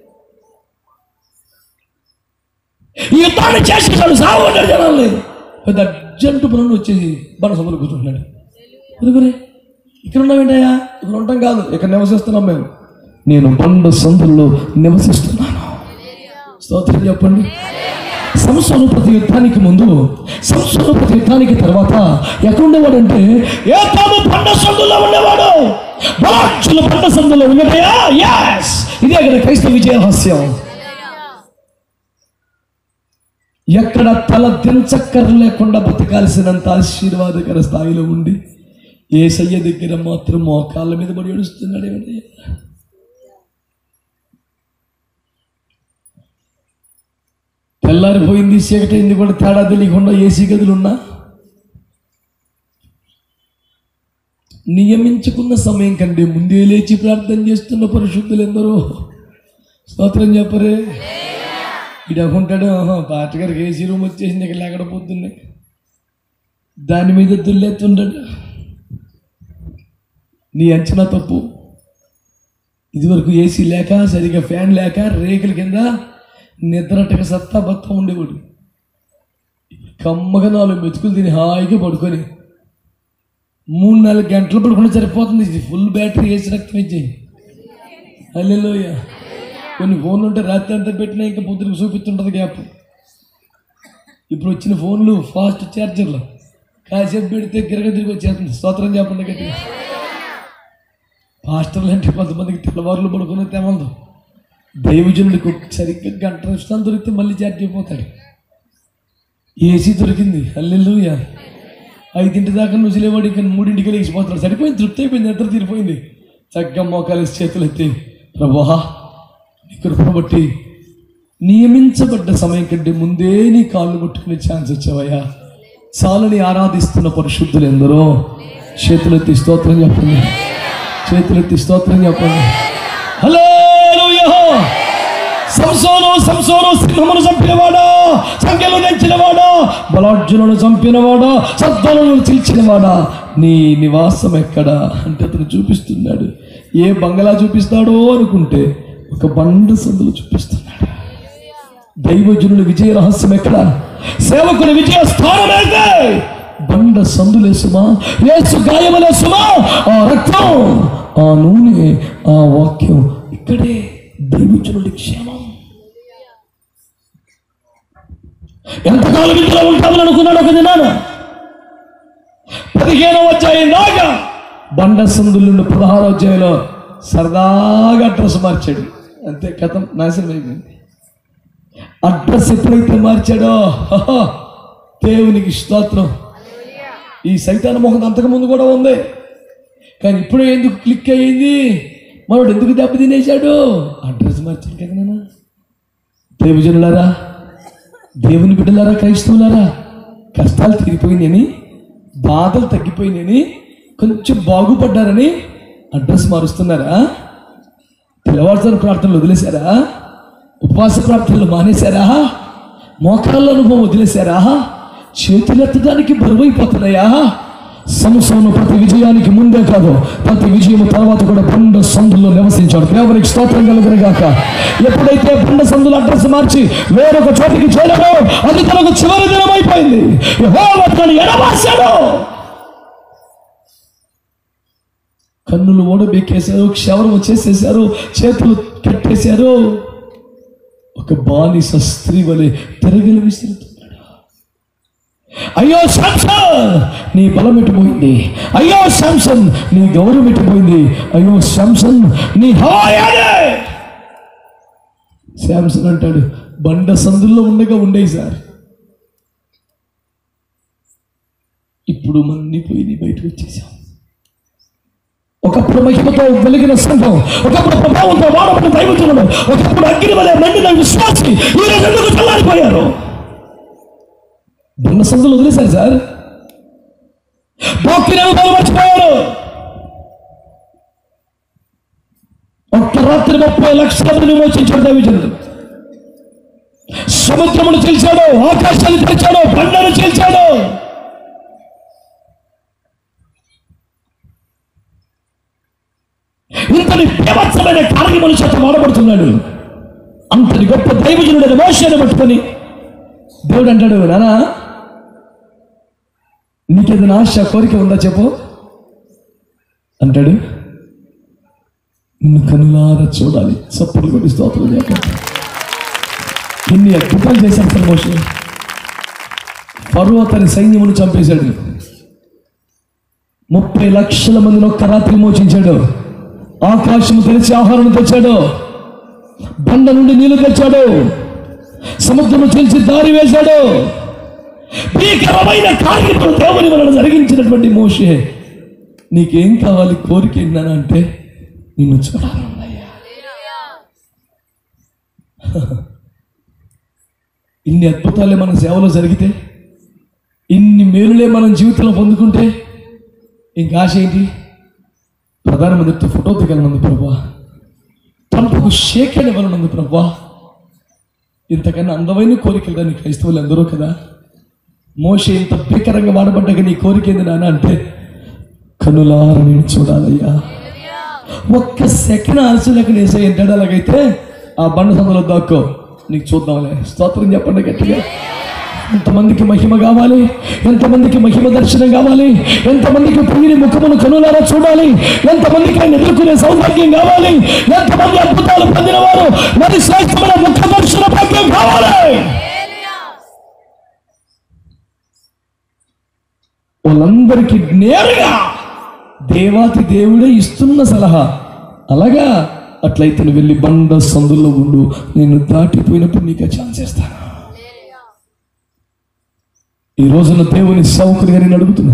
ఈ యుద్ధాన్ని చేసేసాడు సాగు ఉంటాడు జనాల్ని పెద్ద అర్జెంటు పనులు వచ్చేసి బండ సభలు కూర్చుంటున్నాడు ఎందుకని ఇక్కడ ఉన్నామేంటయ్యా ఇక్కడ ఉంటాం కాదు ఇక్కడ నివసిస్తున్నాం మేము నేను బండ సందుల్లో నివసిస్తున్నాను స్తోత్రం చెప్పండి సంస్థను ప్రతి యుద్ధానికి ముందు సంస్థను ప్రతి యుద్ధానికి తర్వాత ఎక్కడ ఉండేవాడంటే ఏ తాము బండ సందులో ఉండేవాడు బలాక్షుల బండ సందులో ఉండటయా ఎస్ ఇదే కదా క్రైస్తవ విజయ రహస్యం ఎక్కడ తల దించక్కర లేకుండా బతకాల్సినంత ఆశీర్వాదకర స్థాయిలో ఉండి ఏసయ్య దగ్గర మాత్రం మోకాళ్ళ మీద పడి ఏడుస్తున్నాడు ఏమన్నా తెల్లారిపోయింది చీకటైంది కూడా తేడా తెలియకుండా ఏసీ గదులు ఉన్నా నియమించుకున్న సమయం కంటే ముందే లేచి ప్రార్థన చేస్తున్న పరిశుద్ధులు ఎందరో స్తోత్రం చెప్పరే ఇటు అనుకుంటాడు ఆహా పాటగారికి ఏసీ రూమ్ వచ్చేసింది ఇక్కడ లేకడ పోతుంది దాని మీద దుల్లెత్తుంటాడు నీ అంచనా తప్పు ఇదివరకు ఏసీ లేక సరిగా ఫ్యాన్ లేక రేకుల కింద నిద్రటక సత్తా బత్తా ఉండేవాడు కమ్మగా నాలుగు మెతుకులు తిని హాయిగా పడుకొని మూడు నాలుగు గంటలు పడుకుంటే సరిపోతుంది ఇది ఫుల్ బ్యాటరీ వేసి రక్తం ఇచ్చేయి అల్లెలోయ కొన్ని ఫోన్లు ఉంటే రాత్రి అంతా పెట్టినా ఇంకా పొద్దునకు చూపిస్తుంటుంది గ్యాప్ ఇప్పుడు వచ్చిన ఫోన్లు ఫాస్ట్ ఛార్జర్లు కాసేపు పెడితే గిరగ తిరిగి వచ్చేస్తుంది స్తోత్రం చెప్పండి గట్టిగా పాస్టర్లు అంటే కొంతమందికి తెల్లవారులు పడుకునే తెమందు దైవజనుడికి సరిగ్గా గంట నిమిషాలు దొరికితే మళ్ళీ ఛార్జ్ అయిపోతాడు ఏసీ దొరికింది అల్లెలుయ ఐదింటి దాకా నుసిలేవాడు ఇంకా మూడింటికి లేచిపోతాడు సరిపోయింది తృప్తి అయిపోయింది నిద్ర తీరిపోయింది చక్కగా మోకాలు చేతులు ఎత్తి ప్రభా నీ కృపను బట్టి నియమించబడ్డ సమయం కంటే ముందే నీ కాళ్ళు ముట్టుకునే ఛాన్స్ వచ్చావయ్యా చాలని ఆరాధిస్తున్న పరిశుద్ధులు ఎందరో చేతులెత్తి స్తోత్రం చెప్పండి చేతులెత్తి స్తోత్రం చెప్పండి హలో సంసోను సంసోను సింహమును చంపినవాడా సంఖ్యలు తెంచినవాడా బలార్జునును చంపినవాడా సద్దులను చీల్చినవాడా నీ నివాసం ఎక్కడా అంటే అతను చూపిస్తున్నాడు ఏ బంగళా చూపిస్తాడో అనుకుంటే ఒక బండ సందులు చూపిస్తున్నాడు దైవజనుల విజయ రహస్యం ఎక్కడ సేవకుని విజయ స్థానం ఏంటి బండ సందులే సుమా యేసు గాయములే సుమా ఆ రక్తం ఆ నూనె ఆ వాక్యం ఇక్కడే దైవజనుడి క్షేమం ఎంతకాలం ఇంట్లో ఉంటామని అనుకున్నాడు ఒక దినాన పదిహేనవ అధ్యాయం దాకా బండ సందులు నుండి పదహారో అధ్యాయంలో సరదాగా డ్రెస్ మార్చాడు అంతే కథం నాశనం అయిపోయింది అడ్రస్ ఎప్పుడైతే మార్చాడో హహ, దేవునికి స్తోత్రం ఈ సైతాన మొహం అంతకుముందు కూడా ఉంది కానీ ఇప్పుడే ఎందుకు క్లిక్ అయ్యింది మనోడు ఎందుకు దెబ్బ తినేశాడు అడ్రస్ మార్చాడు కదా నాన్న దేవజనులారా దేవుని బిడ్డలారా క్రైస్తవులారా కష్టాలు తీరిపోయినాయని బాధలు తగ్గిపోయినాయని కొంచెం బాగుపడ్డారని అడ్రస్ మారుస్తున్నారా తెల్లవారుజాము ప్రార్థనలు వదిలేశారా ఉపవాస ప్రార్థనలు మానేశారా మోకాళ్ళ అనుభవం వదిలేశారా చేతులెత్తడానికి బరువైపోతున్నాయా సంవత్సరం ప్రతి విజయానికి ముందే కాదు ప్రతి విజయం తర్వాత కూడా బండ సందులో నివసించాడు దేవునికి స్తోత్రం కలుగును గాక ఎప్పుడైతే బండ సందుల అడ్రస్ మార్చి వేరొక చోటికి చేరాడో అది తనకు చివరి దినం అయిపోయింది యెహోవా తనను ఎడబాశాడు కన్నులు ఓడబెక్కేశారు క్షవరం చేసేశారు చేతులు కట్టేశారు ఒక బానిస స్త్రీ వలె తిరగలు విసురుతున్నాడు అయ్యో శాంసన్ నీ బలం ఎట్టుపోయింది అయ్యో శాంసన్ నీ గౌరవం ఎట్టుపోయింది అయ్యో శాంసన్ నీ హవాయానే శాంసన్ అంటాడు బండ సందుల్లో ఉండగా ఉండేవి సార్ ఇప్పుడు మన్ని పోయి బయటకు వచ్చేసాం ఒకప్పుడు మహిమతో వెలిగిన సంఘం ఒకప్పుడు ప్రభావంతో వాడబడిన దైవజనులు ఒకప్పుడు అగ్ని వలె మండిన విశ్వాసి ఈ రోజు ఎందుకు చల్లారిపోయారు భిన్న సందులు వదిలేశారు సార్ భక్తిని బలపరిచిపోయారు ఒక్క రాత్రి ముప్పై లక్షల మంది విమోచించాడు దైవజనుడు సముద్రమును చీల్చాడు ఆకాశాన్ని తెచ్చాడు బండను చీల్చాడు ఇంతటి బీభత్సమైన కార్యముల చేత వాడబడుతున్నాడు అంతటి గొప్ప దైవజనుడైన మోషను పట్టుకొని దేవుడు అంటాడు నానా నీకేదైనా ఆశ కోరిక ఉందా చెప్పు అంటాడు నిన్ను కనులారా చూడాలి సప్పుడు కొట్టి స్తోత్రం చేయక ఎన్ని అద్భుతాలు చేశాడు సార్ మోషే ఫరో తన సైన్యమును చంపేశాడు ముప్పై లక్షల మందిని ఒక్క రాత్రి మోచించాడు ఆకాశము తెరిచి ఆహారం తెచ్చాడు బండ నుండి నీళ్లు తెచ్చాడు సముద్రము తెలిసి దారి వేశాడు భీకరమైన కార్యములు దేవుని వలన జరిగించినటువంటి మోషే నీకేం కావాలి కోరిక ఏంటంటే నిన్ను చూడాలన్నయ్యా ఇన్ని అద్భుతాలే మన సేవలో జరిగితే ఇన్ని మేలులే మనం జీవితంలో పొందుకుంటే ఇంకా ఆశ ఏంటి ప్రధానమంత్రితో ఫోటో దిగాలనుంది ప్రభా ట్రంప్కు షేక్ ఇవ్వాలనుంది ప్రభా ఇంతకన్నా అందమైన కోరికలు దాన్ని క్రైస్తవులు అందరూ కదా మోషే ఇంత భీకరంగా వాడబడ్డాక నీ కోరిక ఏంది నాన్న అంటే కనులార నేను చూడాలయ్యా ఒక్క సెకండ్ ఆలస్యలేక నేసే ఏంటాడు అలాగైతే ఆ బండ సందులో దాక్కో నీకు చూద్దాంలే స్తోత్రం చెప్పండి గట్టిగా ఎంతమందికి మహిమ కావాలి ఎంతమందికి మహిమ దర్శనం కావాలి ఎంతమందికి పొంగిని ముఖమును కనులారా చూడాలి ఎంతమందికి ఆయన ఎదుర్కొనే సౌభాగ్యం కావాలి ఎంతమంది అద్భుతాలు పొందిన వారు మరి శ్రేష్టమైన ముఖ దర్శన భాగ్యం కావాలి వాళ్ళందరికీ నేరుగా దేవాతి దేవుడే ఇస్తున్న సలహా అలాగా అట్లయితే నువ్వు వెళ్ళి బండ సందుల్లో ఉండు నేను దాటిపోయినప్పుడు నీకు ఛాన్స్ ఇస్తాను ఈ రోజున దేవుని సౌకర్యం గారిని అడుగుతున్నా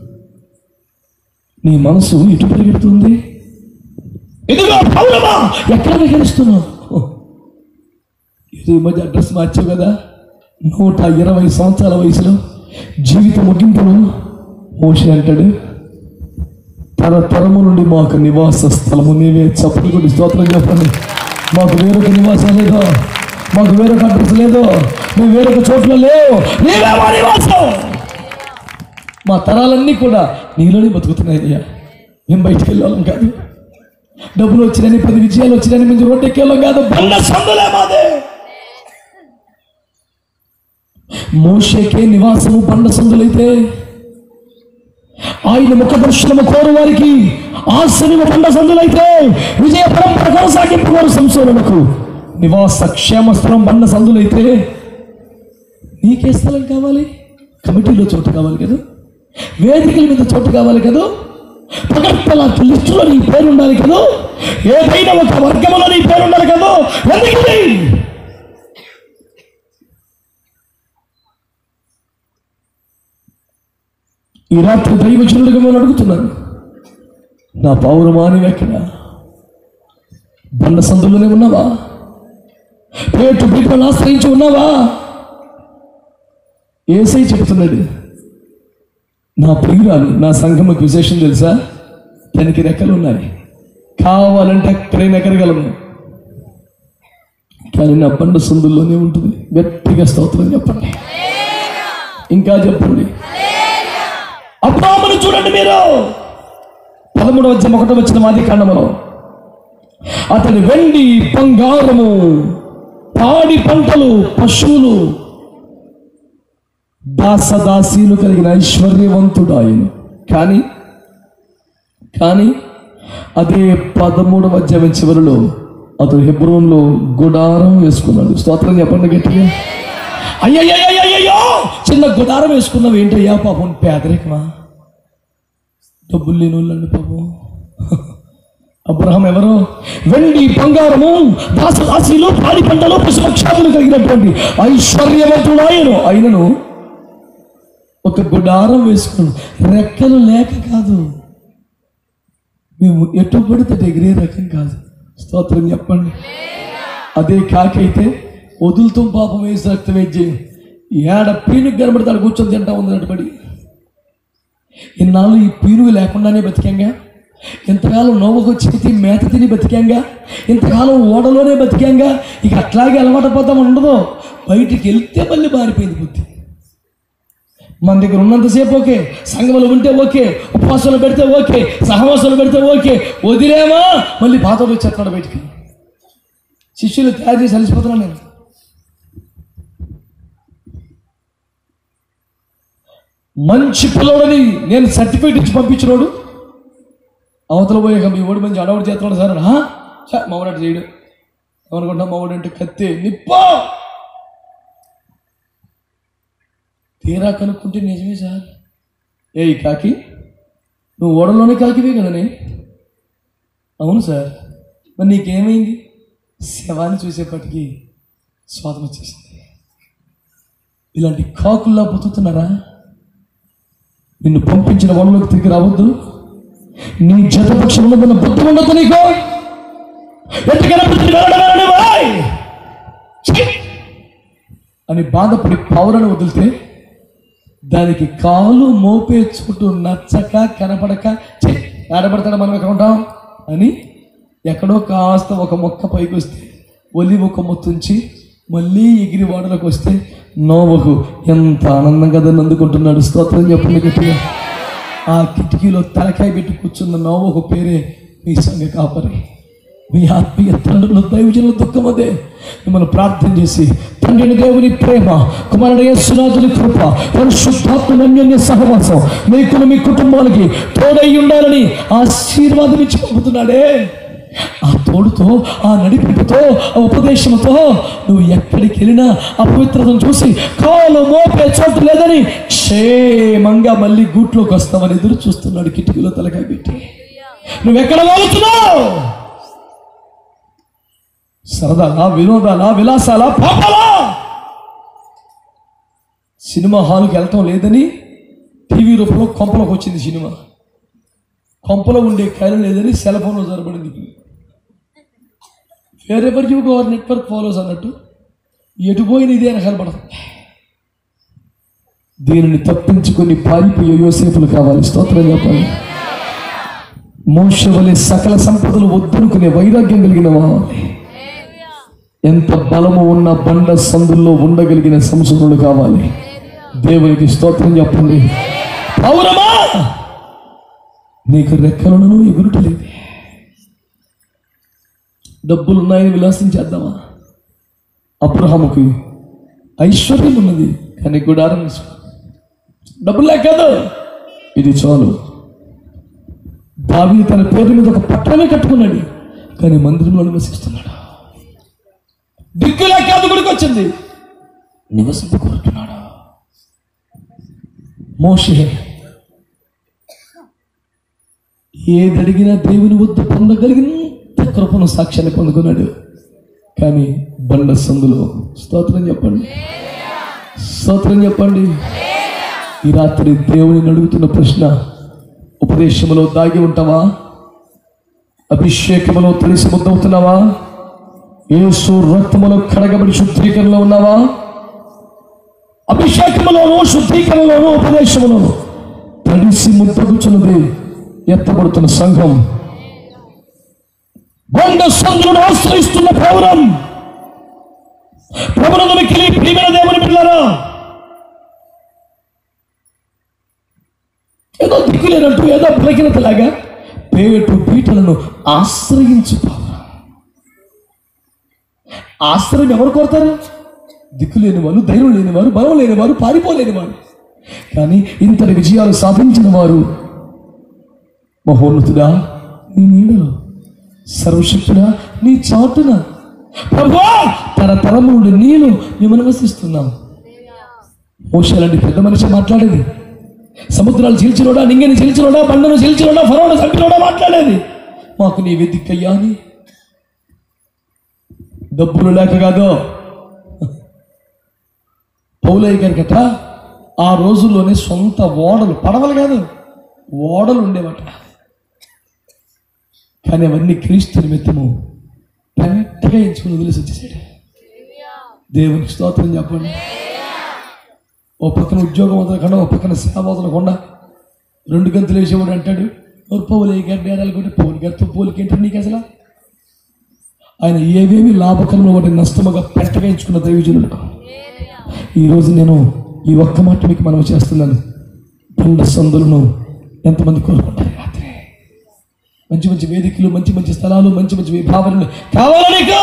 నీ మనసు ఇటు పరిగెడుతుంది ఇదిగో పౌరమా ఎక్కడ విహరిస్తున్నావు ఇది ఈ మధ్య అడ్రస్ మార్చావు కదా నూట ఇరవై సంవత్సరాల వయసులో జీవిత ముగింపులో మోషే అంటాడు తరతరము నుండి మాకు నివాస స్థలము నీవే చప్పుడు కొట్టి స్తోత్రం చెప్పండి మాకు వేరొక నివాసం లేదా మాకు వేరొక అడ్రస్ లేదు మేము వేరొక చోట్ల లేవు నీవే మా నివాసం మా తరాలన్నీ కూడా నీలోనే బతుకుతున్నాయి అయ్యా మేము బయటికి వెళ్ళాం కాదు డబ్బులు వచ్చినాయని పది విజయాలు వచ్చినాయని మేము రోడ్డు ఎక్కేళ్ళం కాదు బండ సందులే మాదే మోషేకే నివాసము బండ సందులైతే ఆయన ముఖ దర్శనము కోరు వారికి ఆశ్రమ బండ సందులైతే విజయ పరంపర కొనసాగింపు కోరు సంశోధనకు నివాస క్షేమ స్థలం బండ సందులైతే నీకే స్థలం కావాలి కమిటీలో చోటు కావాలి కదా వేదికల మీద చోటు కావాలి కదా పగట్టల లిస్టులో నీ పేరు ఉండాలి కదా ఏదైనా ఒక వర్గంలో నీ పేరు ఉండాలి కదా ఎందుకని ఈ రాత్రి దైవజనుడిగా మనం అడుగుతున్నాను నా పౌరమాని ఎక్కడ బండ సందులోనే ఉన్నావా పేటు బిడ్డలు ఆశ్రయించి ఉన్నావా ఏసై చెబుతున్నాడు నా ప్రియురాలు నా సంఘముకు విశేషం తెలుసా దానికి రెక్కలు ఉన్నాయి కావాలంటే ఎక్కడైనా ఎక్కడగలను కానీ నా బండ సందుల్లోనే ఉంటుంది గట్టిగా స్తోత్రం చెప్పండి ఇంకా చెప్పండి అబ్రాహ్మను చూడండి మీరు పదమూడు వచ్చిన ఒకటో వచ్చిన మాది కాండములో అతని వెండి బంగారము పాడి పంటలు పశువులు దాసదాసీలు కలిగిన ఐశ్వర్యవంతుడు ఆయన కానీ కానీ అదే పదమూడవ అధ్యాయం చివరిలో అతడు హెబ్రోన్లో గుడారం వేసుకున్నాడు స్తోత్రం చెప్పండి గట్టిగా అయ్యయ్యో చిన్న గుడారం వేసుకున్నావు ఏంటయ్యా పాపం పేదరికమా డబ్బులు లేని వాళ్ళండి పాపం అబ్రహం ఎవరు వెండి బంగారము దాసదాసీలు పాడి పంటలు పశుపక్షాదులు కలిగినటువంటి ఐశ్వర్యవంతుడు ఆయను ఆయనను ఒక గుడారం వేసుకుని రెక్కలు లేక కాదు మేము ఎటు పడితే ఎగిరే రకం కాదు స్తోత్రం చెప్పండి అదే కాకైతే వదులుతాం పాపం వేసి రక్తం వేసి ఏడ పీనుగు కనబడతాడు కూర్చొని తింటా ఉంది పడి ఇన్నాళ్ళు ఈ పీనుగు లేకుండానే బతికాంగా ఇంతకాలం నవ్వుకు చేతి మేత తిని బతికాంగా ఇంతకాలం ఓడలోనే బతికాంగా ఇక అట్లాగే అలవాటు పోతాం ఉండదు బయటికి వెళ్తే మళ్ళీ మారిపోయింది బుద్ధి మన దగ్గర ఉన్నంతసేపు ఓకే సంఘములు ఉంటే ఓకే ఉపవాసాలు పెడితే ఓకే సహవాసాలు పెడితే ఓకే వదిలేమా మళ్ళీ పాతలు వచ్చేస్తున్నాడు బయటికి శిష్యులు తయారు చేసి అలిసిపోతున్నాను నేను మంచి పిల్లవాడని నేను సర్టిఫికేట్ ఇచ్చి పంపించినోడు అవతల పోయాక మీ ఓడి మంచి అడవుడు చేస్తున్నాడు సార్ "హా? ఛ, మావాడు చేయడు ఏమనుకుంటా మావాడు అంటే కత్తి నిప్పా తీరా కనుక్కుంటే నిజమే సార్ ఏయ్ కాకి నువ్వు ఓడలోనే కాకివే కదనే అవును సార్ మరి నీకేమైంది శవాన్ని చూసేపటికి స్వాతం వచ్చేసింది ఇలాంటి కాకుల్లా బతుకుతున్నారా నిన్ను పంపించిన వాళ్ళలోకి తిరిగి రావద్దు నీ జతపక్షం ఉన్నదన్న బుద్ధి ఉండదు నీకు ఎందుకైనా బుద్ధి వెళ్ళడమేనని వాయ్. ఛీ! అని బాధపడి పౌరను వదిలితే దానికి కాలు మోపే చోటు నచ్చక కనపడక "ఛీ, ఆడపడతాడు మనం ఎక్కడ ఉంటాం అని ఎక్కడో కాస్త ఒక మొక్క పైకి వస్తే ఒలి ఒక మొత్తుంచి మళ్ళీ ఎగిరి వాడలోకి వస్తే నోవకు ఎంత ఆనందంగా దాన్ని అందుకుంటున్నాడు స్తోత్రం చెప్పండి గట్టిగా ఆ కిటికీలో తలకాయ పెట్టి కూర్చున్న నోవకు పేరే మీ సంఘ కాపరి మీ ఆత్మీయ తండ్రులు దైవజనుల దుఃఖం అదే మిమ్మల్ని ప్రార్థన చేసి తండ్రిని దేవుని ప్రేమ కుమారుడు యేసునాథుని కృప పరిశుద్ధాత్మ అన్యోన్య సహవాసం మీకు మీ కుటుంబాలకి తోడై ఉండాలని ఆశీర్వాదం ఇచ్చి పంపుతున్నాడే ఆ తోడుతో ఆ నడిపింపుతో ఆ ఉపదేశంతో నువ్వు ఎక్కడికి వెళ్ళినా అపవిత్రతను చూసి కాలు మోపే చోటు లేదని క్షేమంగా మళ్ళీ గూట్లోకి వస్తామని ఎదురు చూస్తున్నాడు కిటికీలో తలకాయ పెట్టి నువ్వెక్కడ వాడుతున్నావు సరదాలా వినోదాలా విలాసాలా పాపాలా సినిమా హాల్కి వెళ్ళటం లేదని టీవీ రూపంలో కొంపలోకి వచ్చింది సినిమా కొంపలో ఉండే కాయలు లేదని సెల్ ఫోన్లో జరబడింది wherever you go your network follows అన్నట్టు ఎటు పోయిన ఇదే అని కనబడుతుంది దీనిని తప్పించుకొని పారిపోయే యోసేపులు కావాలి స్తోత్రం చెప్పాలి మోష వలె సకల సంపదలు వద్దనుకునే వైరాగ్యం కలిగిన వాళ్ళు ఎంత బలము ఉన్న బండ సందుల్లో ఉండగలిగిన సంసదులు కావాలి దేవునికి స్తోత్రం చెప్పండి పౌరమా నీకు రెక్కలను ఎగురుటలేదు డబ్బులు ఉన్నాయని విలాసం చేద్దామా అబ్రహాముకి ఐశ్వర్యం ఉన్నది కానీ గుడారం వేసుకో. డబ్బులు లేక కాదు ఇది చాలు దావి తన పేరు మీద ఒక పట్టణమే కట్టుకున్నాడు కానీ మందిరంలో నివసిస్తున్నాడు దిక్కులే కాదు గుడికి వచ్చింది నివసింపు కోరుతున్నాడు మోషే ఏది అడిగినా దేవుని వద్ద పొందగలిగినంత కృపను సాక్ష్యాన్ని పొందుకున్నాడు కానీ బండ సందులో స్తోత్రం చెప్పండి స్తోత్రం చెప్పండి ఈ రాత్రి దేవుని అడుగుతున్న ప్రశ్న ఉపదేశంలో దాగి ఉంటావా అభిషేకములో తెలిసి ముద్దవుతున్నావా యేసు రక్తములో కడగబడి శుద్ధీకరణలో ఉన్నావా అభిషేకములోను శుద్ధీకరణలోను ఉపదేశములోను తడిసి ముద్దగుచున్నది ఎత్తబడుతున్న సంఘం బండ సంఘులను ఆశ్రయిస్తున్న పౌరం ప్రభుత్వం ప్రియమైన దేవుని పిల్లరా ఏదో దిక్కులేనట్టు ఏదో బలహీనతలాగా పేటు పీటలను ఆశ్రయించు పౌరం ఆశ్రయం ఎవరు కోరుతారు దిక్కు లేని వారు ధైర్యం లేని వారు బలం లేని వారు పారిపోలేని వారు కానీ ఇంతటి విజయాలు సాధించిన వారు మహోన్నతుడా నీ నీడలో సర్వశక్తుడా నీ చాటున ప్రభా తన తరము నుండి నేను మేము నివసిస్తున్నాం మోషాలండి పెద్ద మనిషి మాట్లాడేది సముద్రాలు చీల్చినోడా నింగని చీల్చినోడా బండను చీల్చినోడా ఫరోడ చంపినోడా మాట్లాడేది మాకు నీ వెదిక్కయ్యా అని డబ్బులు లేక కాదు పౌలయ్య గారికట ఆ రోజుల్లోనే సొంత ఓడలు పడవలు కాదు ఓడలు ఉండేవట కానీ అవన్నీ క్రీస్తు నిమిత్తము పెంటగా ఎంచుకుని వదిలేసి వచ్చేసాడు దేవునికి స్తోత్రం చెప్పండి ఓ పక్కన ఉద్యోగం వదలకుండా ఓ పక్కన సేవ వదలకుండా రెండు గంతులు వేసేవాడు అంటాడు ఓ పౌలయ్య గారి డేరాలు కూడా పౌలు గారితో పోలికేంటి నీకు అసలు ఆయన ఏవేమి లాభకరంలో వాటి నష్టముగా పెంటగా ఎంచుకున్న దైవజనుడు ఈరోజు నేను ఈ ఒక్క మాట మీకు మనం చేస్తున్నాను బండ సందులను ఎంతమంది కోరుకుంటారు ఈ రాత్రి మంచి మంచి వేదికలు మంచి మంచి స్థలాలు మంచి మంచి విభావనలు కావాలా నీకు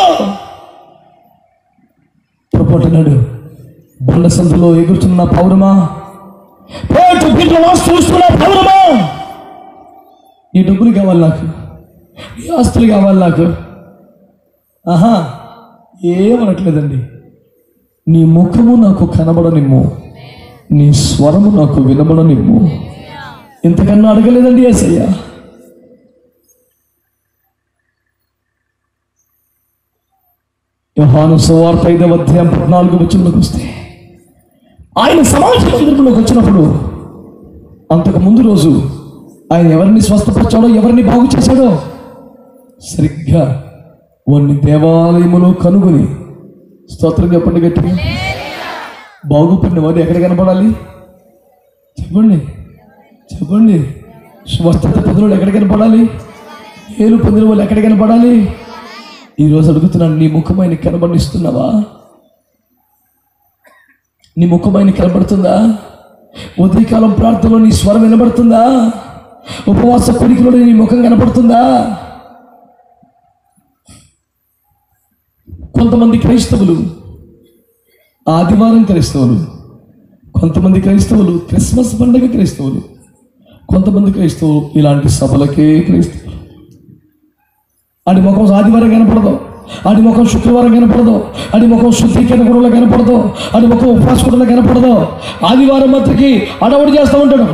పొరపాటున్నాడు బండ సందులో ఎగురుతున్న పౌరమా పోటు పీటల వాస్తుస్తున్న పౌరమా నీ డబ్బులు కావాలి నాకు నీ ఆస్తులు కావాలి నాకు ఆహా ఏమనట్లేదండి నీ ముఖము నాకు కనబడనిమ్ము నీ స్వరము నాకు వినబడనిమ్ము ఇంతకన్నా అడగలేదండి ఏసయ్య యోహాను సువార్త ఐదవ అధ్యాయం పద్నాలుగు వచ్చంలోకి వస్తే ఆయన సమాజ మందిరంలోకి వచ్చినప్పుడు అంతకు ముందు రోజు ఆయన ఎవరిని స్వస్థపరిచాడో ఎవరిని బాగు చేశాడో సరిగ్గా వాడిని దేవాలయములో కనుగొని స్తోత్రం చెప్పండి గట్టిగా బాగుపడిన వాడు ఎక్కడ కనపడాలి చెప్పండి చెప్పండి స్వస్థత పొందిన వాళ్ళు ఎక్కడ కనపడాలి ఏలు పొందిన వాళ్ళు ఎక్కడ కనపడాలి ఈరోజు అడుగుతున్నాను నీ ముఖం ఆయన కనబడిస్తున్నావా నీ ముఖం ఆయన కనబడుతుందా ఉదయకాలం ప్రార్థనలో నీ స్వరం వినబడుతుందా ఉపవాస కొడికలో నీ ముఖం కనబడుతుందా కొంతమంది క్రైస్తవులు ఆదివారం క్రైస్తవులు కొంతమంది క్రైస్తవులు క్రిస్మస్ పండుగ క్రైస్తవులు కొంతమంది క్రైస్తవులు ఇలాంటి సభలకే క్రైస్తవులు ఆడి ముఖం ఆదివారం కనపడదు ఆడి ముఖం శుక్రవారం కనపడదు ఆడి ముఖం శుద్ధీకరణ గురువులో కనపడదు ఆడి ముఖం ఉపవాసకుడులో కనపడదు ఆదివారం మాత్రకి అడవుడు చేస్తూ ఉంటాడు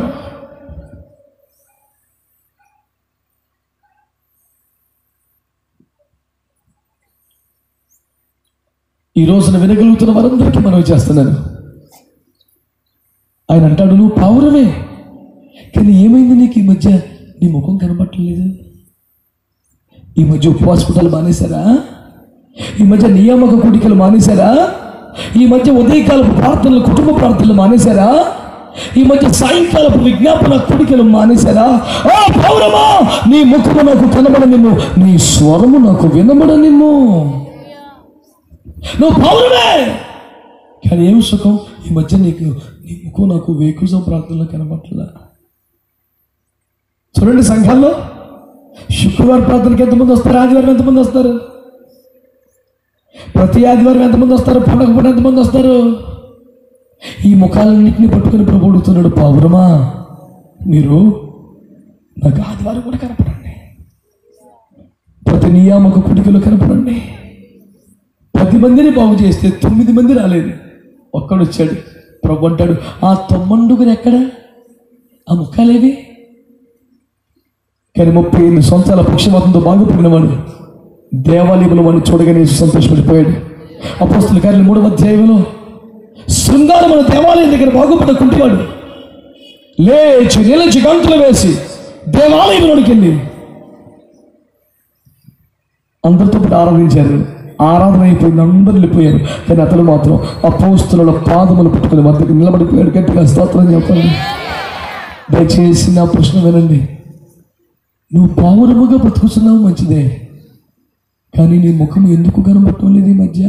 ఈ రోజున వినగలుగుతున్న వారందరికీ మనవి చేస్తున్నాను ఆయన అంటాడు నువ్వు పావురమే కానీ ఏమైంది నీకు ఈ మధ్య నీ ముఖం కనబట్టలేదు ఈ మధ్య ఉపవాస పుటలు మానేశారా ఈ మధ్య నియామక కూడికలు మానేశారా ఈ మధ్య ఉదయకాలపు ప్రార్థనలు కుటుంబ ప్రార్థనలు మానేశారా ఈ మధ్య సాయంకాలపు విజ్ఞాపన కూడికలు మానేశారా ఓ పౌరమా నీ ముఖము నాకు కనబడనిమ్ము నీ స్వరము నాకు వినబడనిమ్ము నువ్వు పౌరుడే కానీ ఏం సుఖం ఈ మధ్య నీకు నీ ముఖం నాకు వేకుజ ప్రాంతంలో కనబట్ల చూడండి సంఘాల్లో శుక్రవారం ప్రార్థనకి ఎంతమంది వస్తారు ఆదివారం ఎంతమంది వస్తారు ప్రతి ఆదివారం ఎంతమంది వస్తారు పండగ పూట ఎంతమంది వస్తారు ఈ ముఖాలన్నింటినీ పట్టుకుని ప్రభు అడుగుతున్నాడు పావురమా మీరు నాకు ఆదివారం కూడా కనపడండి ప్రతి నియామక కుడికలు కనపడండి పది మందిని బాగు చేస్తే తొమ్మిది మంది రాలేదు ఒక్కడు వచ్చాడు ప్రభు అంటాడు ఆ తొమ్మండుగురు ఎక్కడ ఆ ముఖాలేవి కానీ ముప్పై ఎనిమిది సంవత్సరాల పక్షవాతంతో బాగుపడినవాడు దేవాలయంలో వాడిని చూడగానే సంతోషపడిపోయాడు అపోస్తుల కార్యాలు మూడవ అధ్యాయంలో శృంగారం మన దేవాలయం దగ్గర బాగుపడ్డ కుంటివాడు లేచి నిలచి గంటలు వేసి దేవాలయంలోనికి వెళ్ళి అందరితో పాటు ఆరాధించారు ఆరాధన అయిపోయింది అందరు వెళ్ళిపోయారు కానీ అతను మాత్రం అపోస్తుల పాదములు పట్టుకుని మధ్యకి నిలబడిపోయాడు గట్టిగా స్తోత్రం చెప్పండి దయచేసి నా ప్రశ్న వినండి నువ్వు పావురముగా బతుకుతున్నావు మంచిదే కానీ నీ ముఖం ఎందుకు కనబడటం లేదు ఈ మధ్య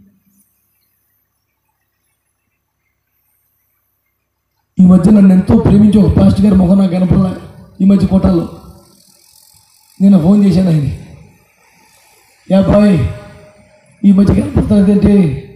ఈ మధ్య నన్ను ఎంతో ప్రేమించే ఒక పాస్టర్ గారి ముఖం నాకు కనపడలే ఈ మధ్య కోటాల్లో నేను ఫోన్ చేశాను ఆయన యా బాయ్ ఈ మధ్య కనపడుతున్నదేంటి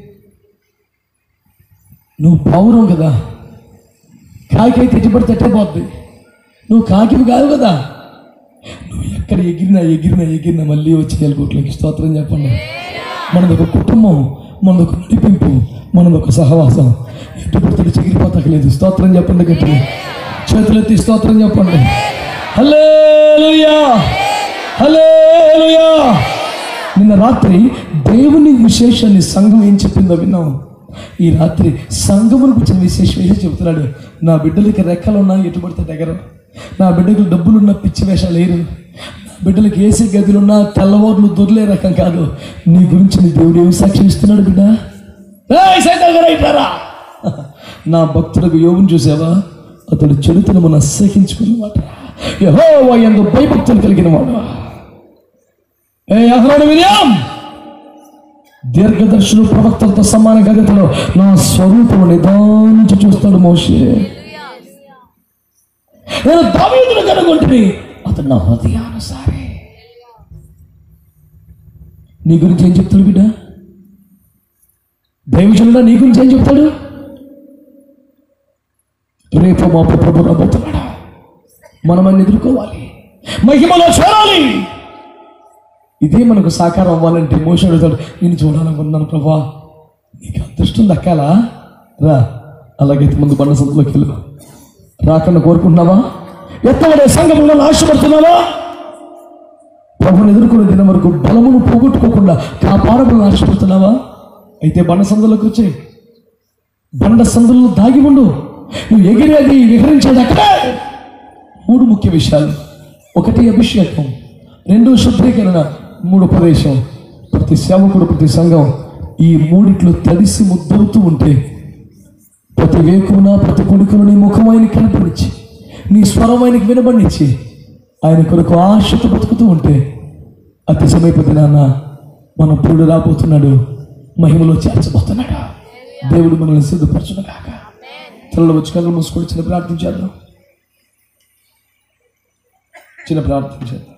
నువ్వు పౌరం కదా కాకి అయితే ఎట్టుబడి తట్టిపోద్ది నువ్వు కాకివి కాదు కదా నువ్వు ఎక్కడ ఎగిరినా ఎగిరినా ఎగిరినా మళ్ళీ వచ్చి ఎలుగుట్లకి స్తోత్రం చెప్పండి మనది ఒక కుటుంబం మనది ఒక నడిపింపు మనది ఒక సహవాసం ఎట్టుబడితే చెగిరిపోతకలేదు స్తోత్రం చెప్పండి గట్టిగా చేతులెత్తి స్తోత్రం చెప్పండి హల్లెలూయా హల్లెలూయా నిన్న రాత్రి దేవుని విశేషాన్ని సంఘం ఏం చెప్పిందో విన్నాం ఈ రాత్రి సంఘమును గురించిన విశేషం ఏదో చెబుతున్నాడు నా బిడ్డలకి రెక్కలున్నా ఎటుబడితే దగ్గర నా బిడ్డలకు డబ్బులున్న పిచ్చి వేషాలు లేరు నా బిడ్డలకి ఏసీ గదిలున్నా తెల్లవారులు దొరలే రకం కాదు నీ గురించి నీ దేవుడు ఏమి సాక్ష్యం ఇస్తున్నాడు బిడ్డ ఏయ్ సైతాన్ గారు ఇట్లారా. నా భక్తులకు యోగుని చూసావా అతడు చెడుతనమును అసహించుకున్నమాట యహో ఎందు భయభక్తులు కలిగిన వాడు ఏ అహరోడు విలియం దీర్ఘదర్శులు ప్రవక్తలతో సమాన గదిలో నా స్వరూపము నిదానించి చూస్తాడు మోషే నేను దావీదును కనుగొంటిని అతడు నా హృదయానుసారే నీ గురించి ఏం చెప్తాడు బిడ్డ దైవజనుడా నీ గురించి ఏం చెప్తాడు రేపు మా ప్రభు రాబోతున్నాడు మనం అన్ని ఎదుర్కోవాలి మహిమలో చేరాలి ఇదే మనకు సాకారం అవ్వాలంటే మోసం అడుగుతాడు నేను చూడాలనుకున్నాను ప్రభా నీకు అదృష్టం దక్కాలా రా అలాగైతే ముందు బండ సంతలోకి వెళ్ళు రాకుండా కోరుకుంటున్నావా ఎత్తబడే సంఘంలో ఆశపడుతున్నావా ప్రభుని ఎదుర్కొనే దినం వరకు బలమును పోగొట్టుకోకుండా కాపాడమని ఆశపడుతున్నావా అయితే బండ సందులోకి వచ్చే బండ సందుల్లో దాగి ఉండు నువ్వు ఎగిరేది విహరించేది అక్కడే మూడు ముఖ్య విషయాలు ఒకటి అభిషేకం రెండు శుద్ధీకరణ మూడు ఉపదేశం ప్రతి సేవకుడు ప్రతి సంఘం ఈ మూడిట్లో తడిసి ముద్దవుతూ ఉంటే ప్రతి వేకున ప్రతి కొడుకును నీ ముఖం ఆయనకి కనపడిచి నీ స్వరం ఆయనకి వినబడిచ్చి ఆయన కొరకు ఆశతో బతుకుతూ ఉంటే అతి సమీప నాన్న మన పురుడు రాబోతున్నాడు మహిమలో చేర్చబోతున్నాడు దేవుడు మనల్ని సిద్ధపరచును కాక తలలో వచ్చి కళ్ళు మూసుకొని చిన్న ప్రార్థన చేద్దాం చిన్న ప్రార్థన చేద్దాం